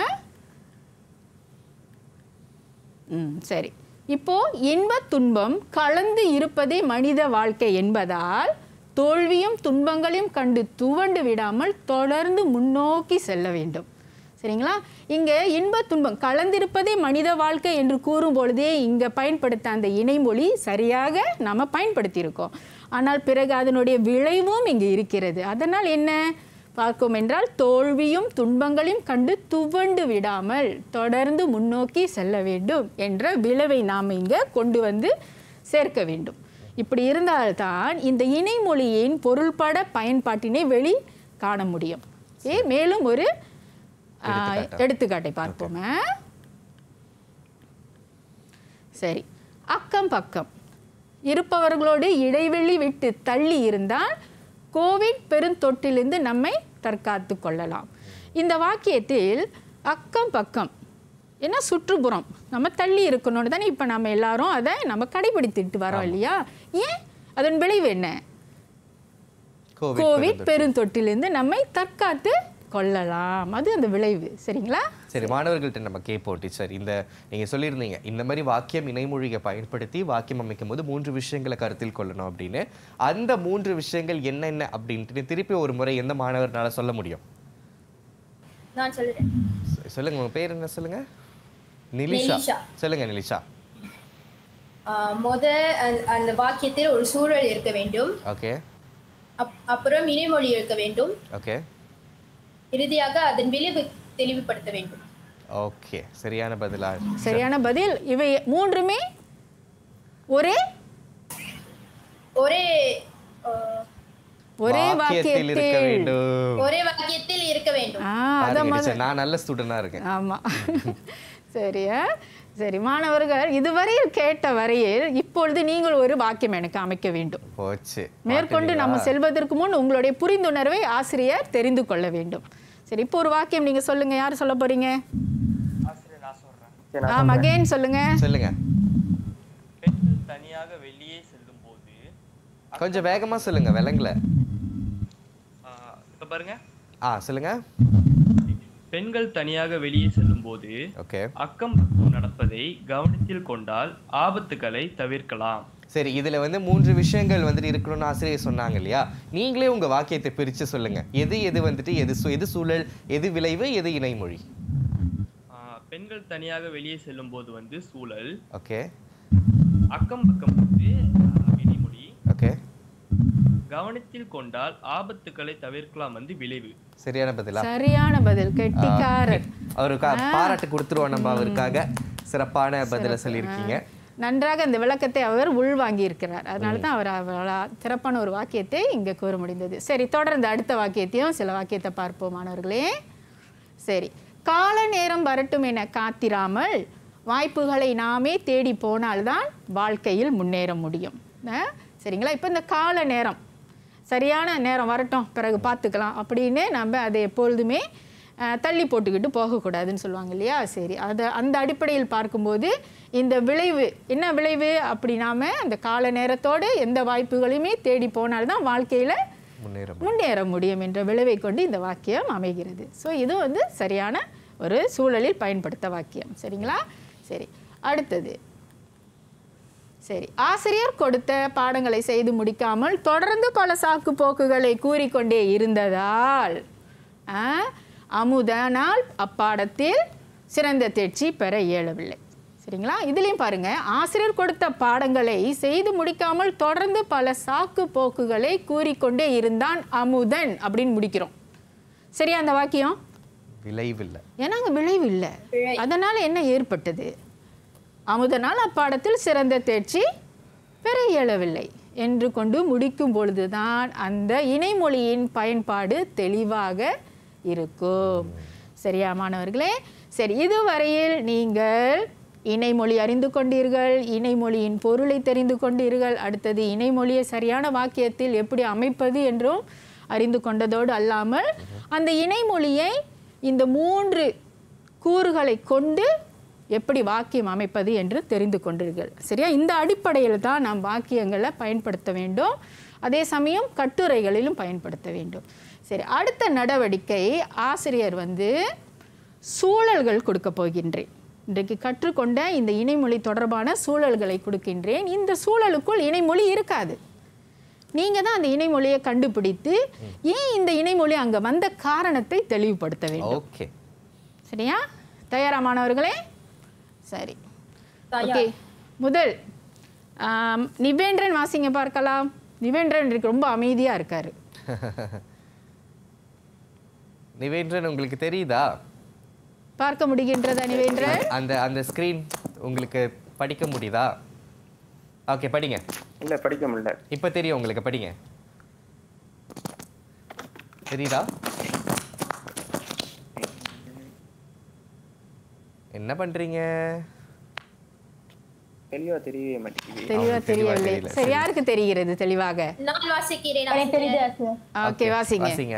ம் சரி இப்போ இன்பத் துன்பம் கலந்து இருப்பதே மனித வாழ்க்கை என்பதால் தோல்வியும் துன்பங்களையும் கண்டு துவண்டு விடாமல் தொடர்ந்து முன்னோக்கி செல்ல வேண்டும் சரிங்களா இங்கே இன்பத் துன்பம் கலந்திருப்பதே மனித வாழ்க்கை என்று கூறும் பொழுதே இங்கே பயன்படுத்த அந்த இணைமொழி சரியாக நம்ம பயன்படுத்தியிருக்கோம் ஆனால் பிறகு அதனுடைய விளைவும் இங்கே இருக்கிறது அதனால் என்ன பார்க்கும் என்றால் தோல்வியும் துன்பங்களையும் கண்டு துவண்டு விடாமல் தொடர்ந்து முன்னோக்கி செல்ல வேண்டும் என்ற விளைவை நாம் இங்கே கொண்டு வந்து சேர்க்க வேண்டும் இப்படி இருந்தால்தான் இந்த இணைமொழியின் பொருள்பட பயன்பாட்டினை வெளி காண முடியும் ஏ மேலும் ஒரு ஆ, எடுத்துக்காட்டை பார்ப்போமே சரி அக்கம் பக்கம் இருப்பவர்களோடு இடைவெளி விட்டு தள்ளி இருந்தால் கோவிட் பெருந்தொற்றிலிருந்து நம்மை தற்காத்து கொள்ளலாம் இந்த வாக்கியத்தில் அக்கம் பக்கம் என்ன சுற்றுப்புறம் நம்ம தள்ளி இருக்கணும்னு தானே இப்போ நம்ம எல்லாரும் அதை நம்ம கடைபிடித்துட்டு வரோம் இல்லையா ஏன் அதன் விளைவு என்ன
கோவிட்
கோவிட் பெருந்தொற்றிலிருந்து நம்மை தற்காத்து கொள்ளலாம் அது அந்த விளைவு சரிங்களா
சரி மாணவர்கள்ட்ட நம்ம கேட்போம் டீச்சர் இந்த நீங்க சொல்லியிருந்தீங்க இந்த மாதிரி வாக்கியம் இணைமொழியை பயன்படுத்தி வாக்கியம் அமைக்கும் போது மூன்று விஷயங்களை கருத்தில் கொள்ளணும் அப்படின்னு அந்த மூன்று விஷயங்கள் என்னென்ன அப்படின்ட்டு திருப்பி ஒரு முறை எந்த மாணவர்னால சொல்ல முடியும்
நான் சொல்றேன்
சொ- சொல்லுங்க உங்க பேர் என்ன சொல்லுங்க நிலிஷா
நிலிஷா.
சொல்லுங்க நிலிஷா
ஆஹ் முத அந்த- அந்த வாக்கியத்தில் ஒரு சூழல் இருக்க வேண்டும்
ஓகே
அப்- அப்புறம் இணைமொழி இருக்க வேண்டும்
ஓகே
இறுதியாக அதன் விளைவு தெளிவுபடுத்த வேண்டும்
ஓகே சரியான பதிலா
சரியான பதில் இவை மூன்றுமே ஒரே
ஒரே ஆஹ்,
ஒரே
வாக்கியத்தில் இருக்க
வாக்கியத்தில்
வேண்டும்
ஒரே வாக்கியத்தில் இருக்க வேண்டும்
ஆ
பாருங்க
அதான்
டீச்சர், நான் நல்ல ஸ்டூடெண்டா இருக்கேன்
ஆமா சரியா சரி மாணவர்கள் இதுவரையில் கேட்ட வரையில் இப்பொழுது நீங்கள் ஒரு வாக்கியம் எனக்கு அமைக்க வேண்டும்
போச்சு
மேற்கொண்டு நம்ம செல்வதற்கு முன் உங்களுடைய புரிந்துணர்வை ஆசிரியர் தெரிந்து கொள்ள வேண்டும் சரி இப்போ ஒரு வாக்கியம் நீங்க சொல்லுங்க யார் சொல்ல போறீங்க ஆ மகேன் சொல்லுங்க
சொல்லுங்க
பெண்கள் தனியாக வெளியே செல்லும் போது
கொஞ்சம் வேகமா சொல்லுங்க விலங்குல
இப்ப பாருங்க
ஆ சொல்லுங்க
பெண்கள் தனியாக வெளியே செல்லும் போது
ஓகே
அக்கம் பக்கம் நடப்பதை கவனத்தில் கொண்டால் ஆபத்துகளை தவிர்க்கலாம்
சரி இதுல வந்து மூன்று விஷயங்கள் வந்துட்டு இருக்கணும்னு ஆசிரியர் சொன்னாங்க இல்லையா நீங்களே உங்க வாக்கியத்தை பிரிச்சு சொல்லுங்க எது எது வந்துட்டு எது சு- எது சூழல் எது விளைவு எது இணைமொழி
ஆஹ் பெண்கள் தனியாக வெளியே செல்லும் போது வந்து சூழல்
ஓகே
அக்கம் பக்கம் வந்து ஆஹ், இனிமொழி
ஓகே
கவனத்தில் கொண்டால் ஆபத்துக்களை தவிர்க்கலாம் வந்து விளைவு
சரியான பதிலா
சரியான பதில் கெட்டிக்காரர்
அவருக்கு பாராட்டு கொடுத்துருவோம் நம்ம அவருக்காக சிறப்பான பதில சொல்லியிருக்கீங்க
நன்றாக இந்த விளக்கத்தை அவர் உள்வாங்கி இருக்கிறார் அதனால தான் அவர் அவ்வளோ சிறப்பான ஒரு வாக்கியத்தை இங்கே கூற முடிந்தது சரி தொடர்ந்து அடுத்த வாக்கியத்தையும் சில வாக்கியத்தை பார்ப்போம் மாணவர்களே சரி கால நேரம் வரட்டும் என காத்திராமல் வாய்ப்புகளை நாமே தேடி போனால்தான் வாழ்க்கையில் முன்னேற முடியும் அஹ், சரிங்களா இப்போ இந்த கால நேரம் சரியான நேரம் வரட்டும் பிறகு பார்த்துக்கலாம் அப்படின்னு நம்ம அதை எப்பொழுதுமே அஹ், தள்ளி போட்டுக்கிட்டு போகக்கூடாதுன்னு சொல்லுவாங்க இல்லையா சரி அதை அந்த அடிப்படையில் பார்க்கும்போது இந்த விளைவு என்ன விளைவு அப்படி நாம அந்த கால நேரத்தோடு எந்த வாய்ப்புகளையுமே தேடி போனால்தான் வாழ்க்கையில்
முன்னேற
முன்னேற முடியும் என்ற விளைவை கொண்டு இந்த வாக்கியம் அமைகிறது ஸோ இது வந்து சரியான ஒரு சூழலில் பயன்படுத்த வாக்கியம் சரிங்களா சரி அடுத்தது சரி ஆசிரியர் கொடுத்த பாடங்களை செய்து முடிக்காமல் தொடர்ந்து பல சாக்கு போக்குகளை கூறிக்கொண்டே இருந்ததால் ஆ, அமுதனால் அப்பாடத்தில் சிறந்த தேர்ச்சி பெற இயலவில்லை சரிங்களா இதுலேயும் பாருங்க ஆசிரியர் கொடுத்த பாடங்களை செய்து முடிக்காமல் தொடர்ந்து பல சாக்கு போக்குகளை கூறிக்கொண்டே இருந்தான் அமுதன் அப்படின்னு முடிக்கிறோம் சரியா அந்த வாக்கியம்
விளைவு இல்லை
ஏன்னா அங்கே விளைவு இல்லை அதனால் என்ன ஏற்பட்டது அமுதனால் அப்பாடத்தில் சிறந்த தேர்ச்சி பெற இயலவில்லை என்று கொண்டு முடிக்கும் பொழுதுதான் அந்த இணைமொழியின் பயன்பாடு தெளிவாக இருக்கும் சரியா மாணவர்களே சரி இதுவரையில் நீங்கள் இணைமொழி அறிந்து கொண்டீர்கள் இணைமொழியின் பொருளை தெரிந்து கொண்டீர்கள் அடுத்தது இணைமொழியை சரியான வாக்கியத்தில் எப்படி அமைப்பது என்றும் அறிந்து கொண்டதோடு அல்லாமல் அந்த இணைமொழியை இந்த மூன்று கூறுகளை கொண்டு எப்படி வாக்கியம் அமைப்பது என்று தெரிந்து கொண்டீர்கள் சரியா இந்த அடிப்படையில் தான் நாம் வாக்கியங்களை பயன்படுத்த வேண்டும் அதே சமயம் கட்டுரைகளிலும் பயன்படுத்த வேண்டும் சரி அடுத்த நடவடிக்கை ஆசிரியர் வந்து சூழல்கள் கொடுக்க போகின்றேன் இன்றைக்கு கற்றுக்கொண்ட இந்த இணைமொழி தொடர்பான சூழல்களை கொடுக்கின்றேன் இந்த சூழலுக்குள் இணைமொழி இருக்காது நீங்கள் தான் அந்த இணைமொழியை கண்டுபிடித்து ஏன் இந்த இணைமொழி அங்கே வந்த காரணத்தை தெளிவுபடுத்த வேண்டும்
ஓகே
சரியா தயாரா மாணவர்களே சரி
தயார்.
ஓகே முதல் ஆம், நிவேந்திரன் வாசிங்க பார்க்கலாம் நிவேந்திரன் இன்றைக்கு ரொம்ப அமைதியாக இருக்காரு
நிவேந்திரன் உங்களுக்கு தெரியுதா
பார்க்க முடிகின்றதா நிவேந்திரன்
அந்த அந்த ஸ்க்ரீன் உங்களுக்கு படிக்க முடியுதா ஓகே படிங்க
இல்ல படிக்க முடியல
இப்போ தெரியும் உங்களுக்கு படிங்க தெரியுதா என்ன பண்றீங்க
தெளிவா தெரியவே மாட்டேங்குது
தெளிவா
தெளிவா
தெரியவில்லை
தெரியல.
சரி யாருக்கு தெரிகிறது தெளிவாக
நான் வாசிக்கிறேன்
எனக்கு தெரியுது
ஆசிரியர்.
ஆசிரியர்
ஓகே வாசிங்க
வாசிங்க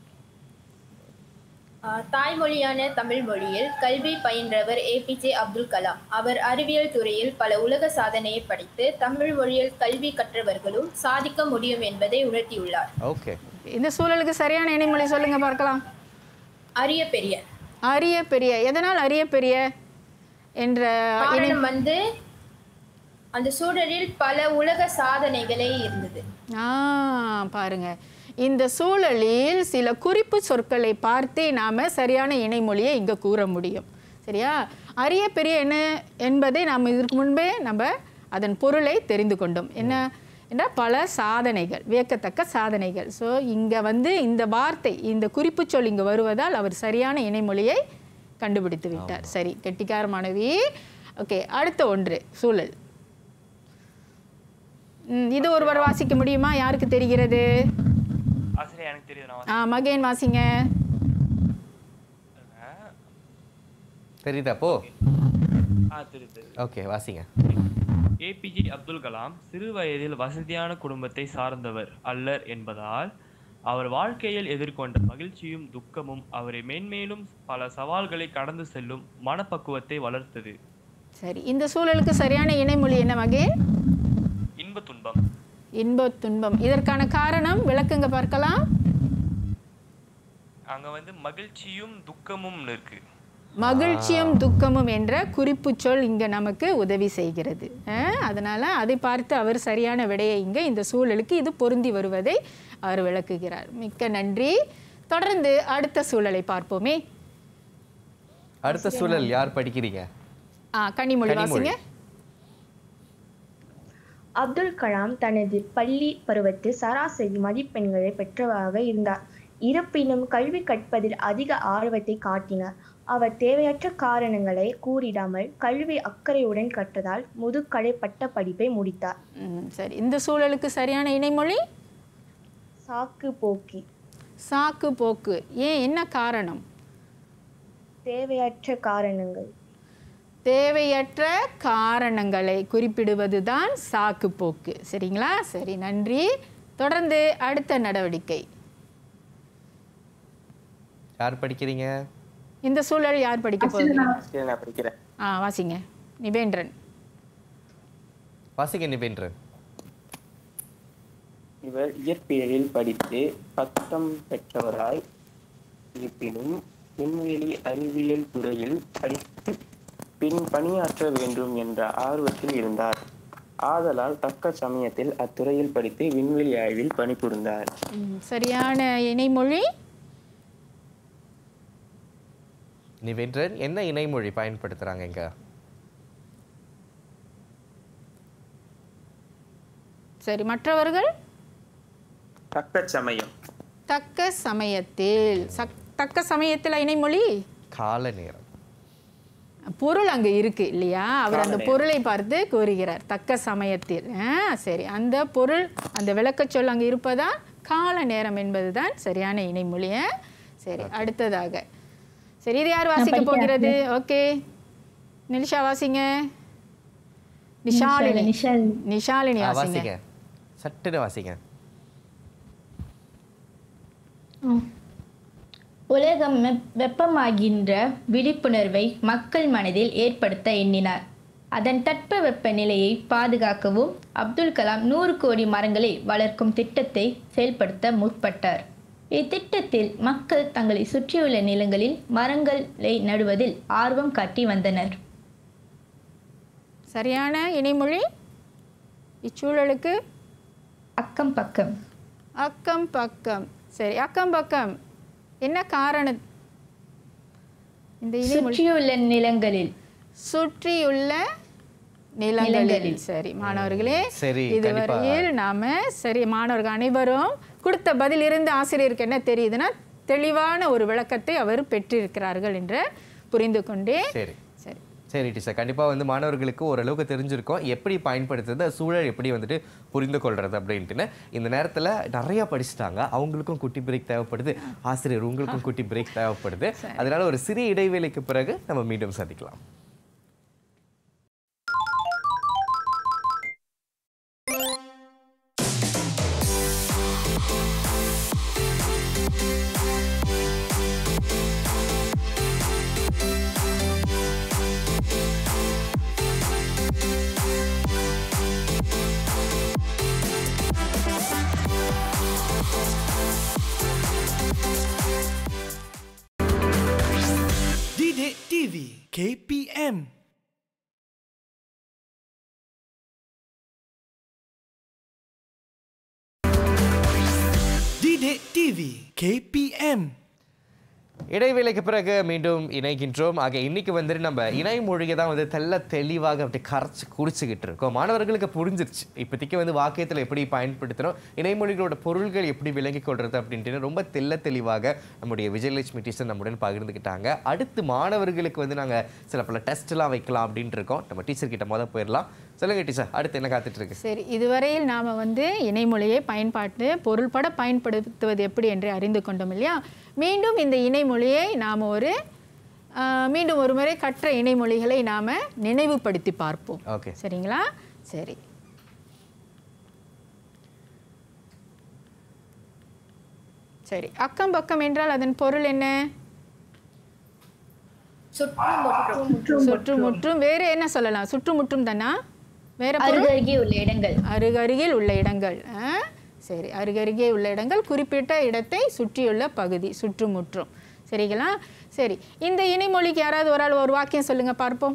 ஆஹ் தாய்மொழியான தமிழ் மொழியில் கல்வி பயின்றவர் ஏபிஜே அப்துல் கலாம் அவர் அறிவியல் துறையில் பல உலக சாதனையை படைத்து தமிழ் மொழியில் கல்வி கற்றவர்களும் சாதிக்க முடியும் என்பதை உணர்த்தியுள்ளார்
ஓகே
இந்த சூழலுக்கு சரியான இணைமொழி சொல்லுங்க பார்க்கலாம்
அரிய பெரிய
அரிய பெரிய எதனால் அரிய பெரிய என்ற இணை
காரணம் வந்து அந்த சூழலில் பல உலக சாதனைகளே இருந்தது
ஆ பாருங்க இந்த சூழலில் சில குறிப்பு சொற்களை பார்த்தே நாம சரியான இணைமொழியை இங்க கூற முடியும் சரியா அரிய பெரிய என்ன என்பதை நாம் இதற்கு முன்பே நம்ம அதன் பொருளை தெரிந்து கொண்டோம் என்ன என்றால் பல சாதனைகள் வியக்கத்தக்க சாதனைகள் ஸோ இங்கே வந்து இந்த வார்த்தை இந்த குறிப்பு சொல் இங்கே வருவதால் அவர் சரியான இணைமொழியை கண்டுபிடித்து விட்டார் சரி கெட்டிக்கார மாணவி ஓகே அடுத்த ஒன்று சூழல் ம், இது ஒருவர் வாசிக்க முடியுமா யாருக்கு தெரிகிறது
ஆசிரியர் எனக்கு தெரியுது நான்
ஆ மகேன் வாசிங்க
தெரியுதா அப்போ
ஆ தெரியுது தெரியுது.
ஓகே வாசிங்க
ஏபிஜே அப்துல் கலாம் சிறு வயதில் வசதியான குடும்பத்தை சார்ந்தவர் அல்லர் என்பதால் அவர் வாழ்க்கையில் எதிர்கொண்ட மகிழ்ச்சியும் துக்கமும் அவரை மேன்மேலும் பல சவால்களை கடந்து செல்லும் மனப்பக்குவத்தை வளர்த்தது
சரி இந்த சூழலுக்கு சரியான இணைமொழி என்ன மகேன்
இன்ப துன்பம்
இன்ப துன்பம் இதற்கான காரணம் விளக்குங்க பார்க்கலாம்
அங்க வந்து மகிழ்ச்சியும் துக்கமும் இருக்கு
மகிழ்ச்சியும் துக்கமும் என்ற குறிப்பு சொல் இங்க நமக்கு உதவி செய்கிறது அஹ், அதனால அதை பார்த்து அவர் சரியான விடையை இங்க இந்த சூழலுக்கு இது பொருந்தி வருவதை அவர் விளக்குகிறார் மிக்க நன்றி தொடர்ந்து அடுத்த சூழலை பார்ப்போமே
அடுத்த சூழல் யார் படிக்கிறீங்க
ஆ, கன்னிமொழி
கன்னிமொழி.
வாசிங்க
அப்துல் கலாம் தனது பள்ளி பருவத்தில் சராசரி மதிப்பெண்களை பெற்றவராக இருந்தார் இருப்பினும் கல்வி கற்பதில் அதிக ஆர்வத்தை காட்டினார் அவர் தேவையற்ற காரணங்களை கூறிடாமல் கல்வி அக்கறையுடன் கற்றதால் முதுகலை பட்ட படிப்பை முடித்தார்
ம், சரி இந்த சூழலுக்கு சரியான இணைமொழி
சாக்கு போக்கி
சாக்கு போக்கு ஏன் என்ன காரணம்
தேவையற்ற காரணங்கள்
தேவையற்ற காரணங்களை குறிப்பிடுவது தான் சாக்கு போக்கு சரிங்களா சரி நன்றி தொடர்ந்து அடுத்த நடவடிக்கை
யார் படிக்கிறீங்க
இந்த சூழல் யார் படிக்க போகுது
சரி நான் படிக்கிறேன்
ஆ வாசிங்க நிபேந்திரன்
வாசிங்க நிபேந்திரன்
இவர் இயற்பியலில் படித்து பட்டம் பெற்றவராய் இருப்பினும் விண்வெளி அறிவியல் துறையில் படித்து பின் பணியாற்ற வேண்டும் என்ற ஆர்வத்தில் இருந்தார் ஆதலால் தக்க சமயத்தில் அத்துறையில் படித்து விண்வெளி ஆய்வில் பணிபுரிந்தார்
ம், சரியான இணைமொழி
நிவேந்திரன் என்ன இணைமொழி பயன்படுத்துறாங்க இங்க
சரி மற்றவர்கள்
தக்க சமயம்
தக்க சமயத்தில் சக்- தக்க சமயத்தில் இணைமொழி
கால நேரம்
பொருள் அங்கே இருக்கு இல்லையா அவர் அந்த
கால
பொருளை பார்த்து கூறுகிறார் தக்க சமயத்தில் ஆ, சரி அந்த பொருள் அந்த விளக்கச் சொல் அங்கே இருப்பதா கால நேரம் என்பதுதான் சரியான இணைமொழி ஆ? சரி அடுத்ததாக சரி இது யார் வாசிக்க
படிக்கிறேன்.
போகிறது ஓகே நிலிஷா வாசிங்க நிஷாலினி
நிஷாலினி.
நிஷாலினி
ஆ,
வாசிங்க
வாசிங்க சட்டுன்னு வாசிங்க
உலகம் வெப்- வெப்பமாகின்ற விழிப்புணர்வை மக்கள் மனதில் ஏற்படுத்த எண்ணினார் அதன் தட்ப வெப்பநிலையை பாதுகாக்கவும் அப்துல் கலாம் நூறு கோடி மரங்களை வளர்க்கும் திட்டத்தை செயல்படுத்த முற்பட்டார் இத்திட்டத்தில் மக்கள் தங்களை சுற்றியுள்ள நிலங்களில் மரங்களை நடுவதில் ஆர்வம் காட்டி வந்தனர்
சரியான இணைமொழி இச்சூழலுக்கு
அக்கம் பக்கம்
அக்கம் பக்கம் சரி அக்கம் பக்கம் என்ன காரணம் இந்த இணைமொழி
சுற்றியுள்ள நிலங்களில்
சுற்றியுள்ள நிலங்களில்
நிலங்களில்.
சரி மாணவர்களே
சரி,
இதுவரையில் நாம சரி மாணவர்கள் அனைவரும் கொடுத்த பதில் இருந்து ஆசிரியருக்கு என்ன தெரியுதுன்னா தெளிவான ஒரு விளக்கத்தை அவர் பெற்றிருக்கிறார்கள் என்று புரிந்து கொண்டே
சரி
சரி
சரி டீச்சர் கண்டிப்பாக வந்து மாணவர்களுக்கு ஓரளவுக்கு தெரிஞ்சிருக்கும் எப்படி பயன்படுத்துறது சூழல் எப்படி வந்துட்டு புரிந்து கொள்றது அப்படின்ட்டுன்னு இந்த நேரத்தில் நிறைய படிச்சுட்டாங்க அவங்களுக்கும் குட்டி பிரேக் தேவைப்படுது ஆசிரியர் உங்களுக்கும் குட்டி பிரேக் தேவைப்படுது அதனால ஒரு சிறிய இடைவேளைக்கு பிறகு நம்ம மீண்டும் சந்திக்கலாம்
Didik TV KPM Didik TV KPM
இடைவேளைக்கு பிறகு மீண்டும் இணைகின்றோம் ஆக இன்னைக்கு வந்துட்டு நம்ம இணைமொழியை தான் வந்து தெல்ல தெளிவாக அப்படி கரைச்சு குடிச்சுக்கிட்டு இருக்கோம் மாணவர்களுக்கு புரிஞ்சிருச்சு இப்போதைக்கு வந்து வாக்கியத்தில் எப்படி பயன்படுத்தணும் இணைமொழிகளோட பொருள்கள் எப்படி விளங்கிக் கொள்றது அப்படின்ட்டு ரொம்ப தெல்ல தெளிவாக நம்முடைய விஜயலட்சுமி டீச்சர் நம்முடன் பகிர்ந்துக்கிட்டாங்க அடுத்து மாணவர்களுக்கு வந்து நாங்கள் சில பல டெஸ்ட்லாம் வைக்கலாம் அப்படின்ட்டு இருக்கோம் நம்ம டீச்சர் கிட்ட முத போயிடலாம் சொல்லுங்க டீச்சர் அடுத்து என்ன காத்துட்டு இருக்கு
சரி இதுவரையில் நாம் வந்து இணைமொழியை பயன்பாட்டு பொருள்பட பயன்படுத்துவது எப்படி என்று அறிந்து கொண்டோம் இல்லையா மீண்டும் இந்த இணைமொழியை நாம் ஒரு ஆஹ், மீண்டும் ஒரு முறை கற்ற இணைமொழிகளை நாம் நினைவுபடுத்தி பார்ப்போம்
ஓகே
சரிங்களா சரி சரி அக்கம் பக்கம் என்றால் அதன் பொருள் என்ன சுற்றுமுற்றும் வேற என்ன சொல்லலாம் சுற்றுமுற்றும் தானா வேற பொருள்?
அருகருகே உள்ள இடங்கள்
அருகருகில் உள்ள இடங்கள் ஆ? சரி அருகருகே உள்ள இடங்கள் குறிப்பிட்ட இடத்தை சுற்றியுள்ள பகுதி சுற்றுமுற்றும் சரிங்களா சரி இந்த இணைமொழிக்கு யாராவது ஒரு ஆள் ஒரு வாக்கியம் சொல்லுங்க பார்ப்போம்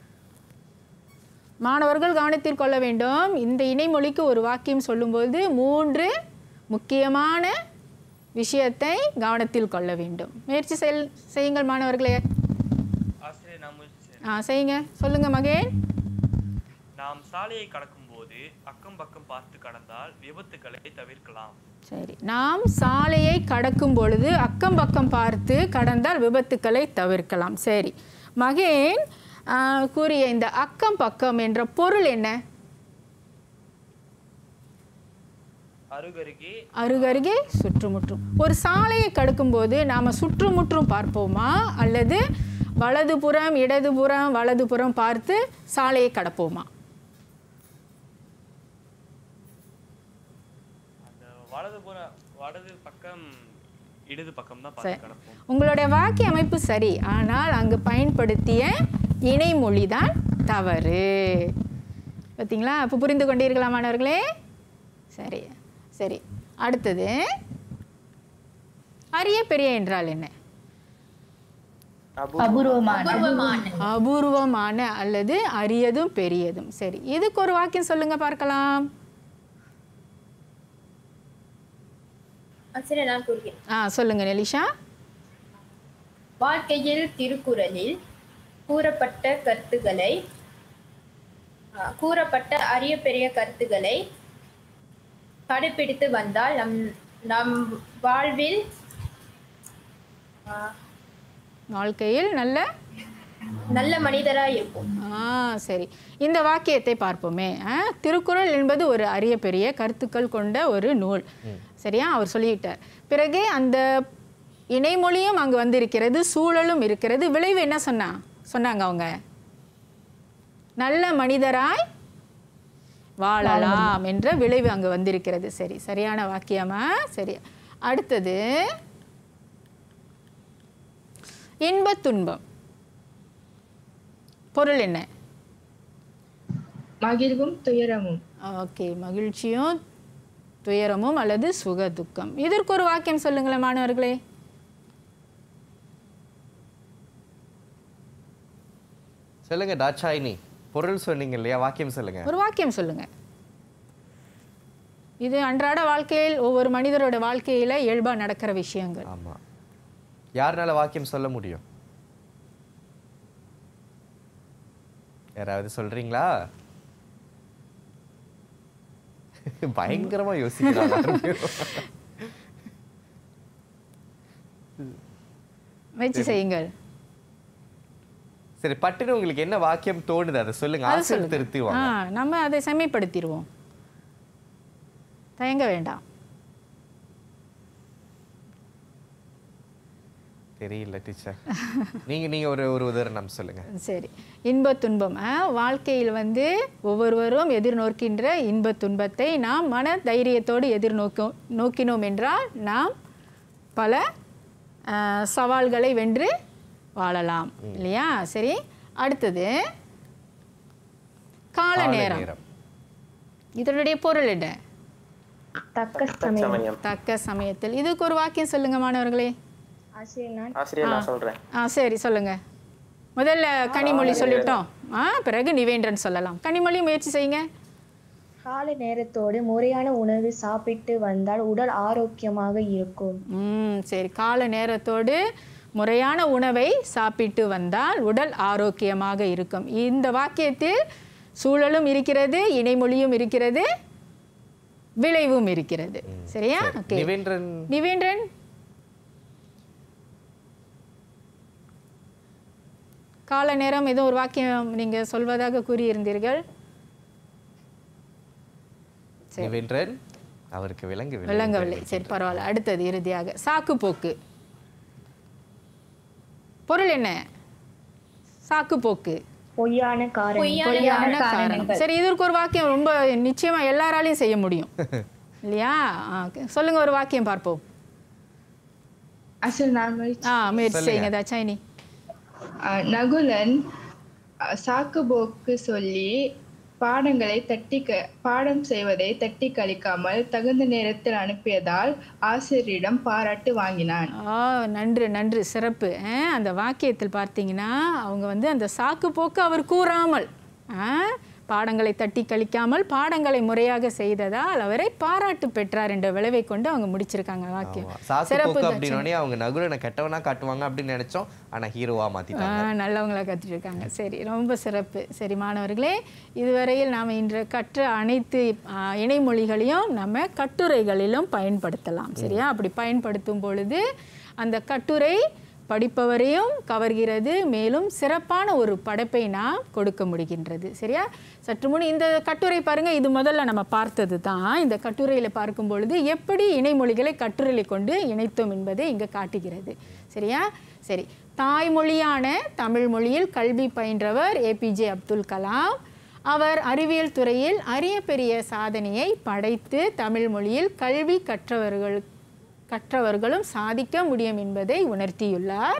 மாணவர்கள் கவனத்தில் கொள்ள வேண்டும் இந்த இணைமொழிக்கு ஒரு வாக்கியம் சொல்லும்போது மூன்று முக்கியமான விஷயத்தை கவனத்தில் கொள்ள வேண்டும் முயற்சி செல் செய்யுங்கள் மாணவர்களே
ஆசிரியர் நான் முயற்சி செய்றேன்.
ஆ செய்யுங்க சொல்லுங்க மகேன்
நாம் சாலையை கடக்கும்போது அக்கம் பக்கம் பார்த்து கடந்தால் விபத்துக்களை தவிர்க்கலாம்
சரி நாம் சாலையை கடக்கும் பொழுது அக்கம் பக்கம் பார்த்து கடந்தால் விபத்துக்களை தவிர்க்கலாம் சரி மகேன் ஆ, கூறிய இந்த அக்கம் பக்கம் என்ற பொருள் என்ன
அருகருகே
அருகருகே சுற்றுமுற்றும் ஒரு சாலையை கடக்கும்போது நாம் சுற்றுமுற்றும் பார்ப்போமா அல்லது வலதுபுறம் இடதுபுறம் வலதுபுறம் பார்த்து சாலையை கடப்போமா
அந்த வலது புற வலது பக்கம் இடது பக்கம் தான்
சரி
பார்த்து கிடப்போம்
உங்களுடைய வாக்கிய அமைப்பு சரி ஆனால் அங்கு பயன்படுத்திய இணைமொழி தான் தவறு பார்த்தீங்களா இப்போ புரிந்து கொண்டீர்களா மாணவர்களே சரி சரி அடுத்தது அரிய பெரிய என்றால் என்ன
அபூர்வமான
அபூர்வமான அல்லது அரியதும் பெரியதும் சரி இதுக்கு ஒரு வாக்கியம் சொல்லுங்க பார்க்கலாம்
ஆசிரியர் நான் கூறுகிறேன்
ஆ சொல்லுங்க நெலிஷா
வாழ்க்கையில் திருக்குறளில் கூறப்பட்ட கருத்துக்களை ஆ, கூறப்பட்ட அரிய பெரிய கருத்துக்களை கடைபிடித்து வந்தால் நம் நம் வாழ்வில் ஆ,
வாழ்க்கையில் நல்ல
நல்ல மனிதராய் இருப்போம்
ஆ சரி இந்த வாக்கியத்தை பார்ப்போமே ஆ, திருக்குறள் என்பது ஒரு அரிய பெரிய கருத்துக்கள் கொண்ட ஒரு நூல் சரியா அவர் சொல்லிட்டார் பிறகு அந்த இணைமொழியும் அங்கு வந்திருக்கிறது சூழலும் இருக்கிறது விளைவு என்ன சொன்னா சொன்னாங்க அவங்க நல்ல மனிதராய் வாழலாம் என்ற விளைவு அங்கு வந்திருக்கிறது சரி சரியான வாக்கியமா சரி அடுத்தது இன்பத் துன்பம் பொருள் என்ன
மகிழ்வும் துயரமும்
ஓகே மகிழ்ச்சியும் துயரமும் அல்லது சுக துக்கம் இதற்கு ஒரு வாக்கியம் சொல்லுங்களேன் மாணவர்களே
சொல்லுங்க தாட்சாயினி பொருள் சொன்னீங்க இல்லையா வாக்கியம் சொல்லுங்க
ஒரு வாக்கியம் சொல்லுங்க இது அன்றாட வாழ்க்கையில் ஒவ்வொரு மனிதரோட வாழ்க்கையில இயல்பா நடக்கிற விஷயங்கள்
ஆமா யாருனால வாக்கியம் சொல்ல முடியும் யாராவது சொல்றீங்களா பயங்கரமா யோசிக்கிறாங்க
முயற்சி செய்யுங்கள்
சரி பட்டுன்னு உங்களுக்கு என்ன வாக்கியம் தோணுது அதை சொல்லுங்க
அது
ஆசிரியர்
சொல்லுங்க. ஆ
திருத்துவாங்க
நம்ம அதை செம்மைப்படுத்திடுவோம் தயங்க வேண்டாம்
தெரியல டீச்சர் நீங்க நீங்க ஒரு ஒரு உதாரணம் சொல்லுங்க
சரி இன்பத் துன்பம் ஆ, வாழ்க்கையில் வந்து ஒவ்வொருவரும் எதிர்நோக்கின்ற இன்பத் துன்பத்தை நாம் மன தைரியத்தோடு எதிர்நோக்கும் நோக்கினோம் என்றால் நாம் பல ஆ, சவால்களை வென்று வாழலாம் இல்லையா சரி அடுத்தது கால
கால
நேரம்
நேரம்.
இதனுடைய பொருள் என்ன
தக்க சமயம்
தக்க சமயத்தில் இதுக்கு ஒரு வாக்கியம் சொல்லுங்க மாணவர்களே
ஆசிரியர் நான்
ஆசிரியர் நான் சொல்றேன்
ஆ சரி சொல்லுங்க முதல்ல கனிமொழி சொல்லிட்டோம் ஆ பிறகு நிவேந்திரன் சொல்லலாம் கனிமொழி முயற்சி செய்யுங்க
காலை நேரத்தோடு முறையான உணவு சாப்பிட்டு வந்தால் உடல் ஆரோக்கியமாக இருக்கும்
ம் சரி கால நேரத்தோடு முறையான உணவை சாப்பிட்டு வந்தால் உடல் ஆரோக்கியமாக இருக்கும் இந்த வாக்கியத்தில் சூழலும் இருக்கிறது இணைமொழியும் இருக்கிறது விளைவும் இருக்கிறது சரியா ஓகே
நிவேந்திரன்
நிவேந்திரன் கால நேரம் ஏதோ ஒரு வாக்கியம் நீங்க சொல்வதாக கூறியிருந்தீர்கள்
நிவேந்திரன் அவருக்கு விலங்கு
விளங்கவில்லை சரி பரவாயில்ல அடுத்தது இறுதியாக சாக்கு போக்கு பொருள் என்ன சாக்கு போக்கு
பொய்யான காரணம்
பொய்யான காரணம் சரி இதற்கு ஒரு வாக்கியம் ரொம்ப நிச்சயமா எல்லாராலையும் செய்ய முடியும் இல்லையா ஆ, okay. சொல்லுங்க ஒரு வாக்கியம் பார்ப்போம்
அசல் நான் முயற்சி-
ஆ முயற்சி
சொல்லுங்க.
செய்யுங்க தச்சாயினி
அஹ், நகுலன் அஹ், சாக்குபோக்கு சொல்லி பாடங்களை தட்டி க பாடம் செய்வதை தட்டி கழிக்காமல் தகுந்த நேரத்தில் அனுப்பியதால் ஆசிரியரிடம் பாராட்டு வாங்கினான்
ஆ நன்று நன்று சிறப்பு ஆ, அந்த வாக்கியத்தில் பார்த்தீங்கன்னா அவங்க வந்து அந்த சாக்கு போக்கு அவர் கூறாமல் ஆ, பாடங்களை தட்டி கழிக்காமல் பாடங்களை முறையாக செய்ததால் அவரை பாராட்டு பெற்றார் என்ற விளைவை கொண்டு அவங்க முடிச்சிருக்காங்க வாக்கியம்
சாக்கு
சிறப்பு
போக்கு
தட்சணி.
அப்படின்னோடனே அவங்க நகுலனை கெட்டவனா காட்டுவாங்க அப்படின்னு நினைச்சோம் ஆனா ஹீரோவா
ஆ,
மாத்திட்டாங்க
நல்லவங்களா கற்றுட்டு இருக்காங்க சரி ரொம்ப சிறப்பு சரி மாணவர்களே இதுவரையில் நாம் இன்று கற்ற அனைத்து ஆ, இணைமொழிகளையும் நம்ம கட்டுரைகளிலும் பயன்படுத்தலாம் சரியா அப்படி பயன்படுத்தும் பொழுது அந்த கட்டுரை படிப்பவரையும் கவர்கிறது மேலும் சிறப்பான ஒரு படைப்பை நாம் கொடுக்க முடிகின்றது சரியா சற்று முன் இந்த கட்டுரை பாருங்க இது முதல்ல நம்ம பார்த்தது தான் இந்த கட்டுரையில் பார்க்கும் பொழுது எப்படி இணைமொழிகளை கட்டுரையில் கொண்டு இணைத்தோம் என்பதை இங்கே காட்டுகிறது சரியா சரி தாய்மொழியான தமிழ் மொழியில் கல்வி பயின்றவர் ஏபிஜே அப்துல் கலாம் அவர் அறிவியல் துறையில் அரிய பெரிய சாதனையை படைத்து தமிழ் மொழியில் கல்வி கற்றவர்கள் கற்றவர்களும் சாதிக்க முடியும் என்பதை உணர்த்தியுள்ளார்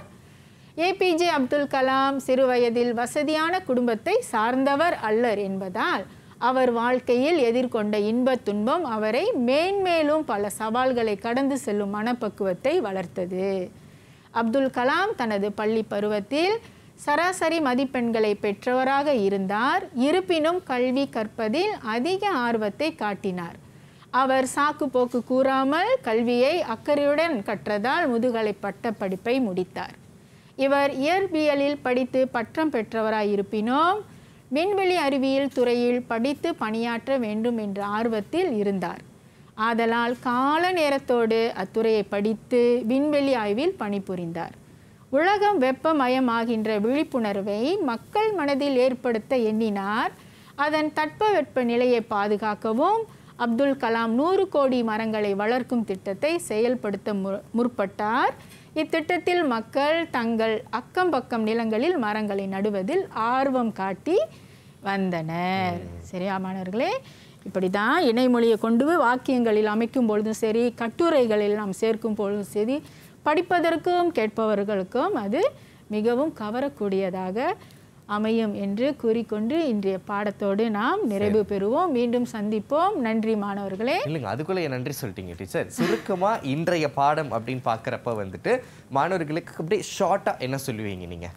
ஏபிஜே அப்துல் கலாம் சிறுவயதில் வசதியான குடும்பத்தை சார்ந்தவர் அல்லர் என்பதால் அவர் வாழ்க்கையில் எதிர்கொண்ட இன்பத் துன்பம் அவரை மேன்மேலும் பல சவால்களை கடந்து செல்லும் மனப்பக்குவத்தை வளர்த்தது அப்துல் கலாம் தனது பள்ளி பருவத்தில் சராசரி மதிப்பெண்களை பெற்றவராக இருந்தார் இருப்பினும் கல்வி கற்பதில் அதிக ஆர்வத்தை காட்டினார் அவர் சாக்கு போக்கு கூறாமல் கல்வியை அக்கறையுடன் கற்றதால் முதுகலை பட்ட படிப்பை முடித்தார் இவர் இயற்பியலில் படித்து பட்டம் பெற்றவராய் இருப்பினும் விண்வெளி அறிவியல் துறையில் படித்து பணியாற்ற வேண்டும் என்ற ஆர்வத்தில் இருந்தார் ஆதலால் கால நேரத்தோடு அத்துறையை படித்து விண்வெளி ஆய்வில் பணிபுரிந்தார் உலகம் வெப்பமயமாகின்ற விழிப்புணர்வை மக்கள் மனதில் ஏற்படுத்த எண்ணினார் அதன் தட்பவெட்ப நிலையை பாதுகாக்கவும் அப்துல் கலாம் நூறு கோடி மரங்களை வளர்க்கும் திட்டத்தை செயல்படுத்த மு- முற்பட்டார் இத்திட்டத்தில் மக்கள் தங்கள் அக்கம் பக்கம் நிலங்களில் மரங்களை நடுவதில் ஆர்வம் காட்டி வந்தனர் சரியா மாணவர்களே இப்படி தான் இணைமொழியை கொண்டு போய் வாக்கியங்களில் அமைக்கும் பொழுதும் சரி கட்டுரைகளில் நாம் சேர்க்கும் பொழுதும் சரி படிப்பதற்கும் கேட்பவர்களுக்கும் அது மிகவும் கவரக்கூடியதாக அமையும் என்று கூறிக்கொண்டு இன்றைய பாடத்தோடு நாம் நிறைவு பெறுவோம் மீண்டும் சந்திப்போம் நன்றி மாணவர்களே
இல்லைங்க அதுக்குள்ள என் நன்றி சொல்லிட்டீங்க டீச்சர் சுருக்கமா இன்றைய பாடம் அப்படின்னு பார்க்குறப்ப வந்துட்டு மாணவர்களுக்கு அப்படியே ஷார்ட்டா என்ன சொல்லுவீங்க நீங்க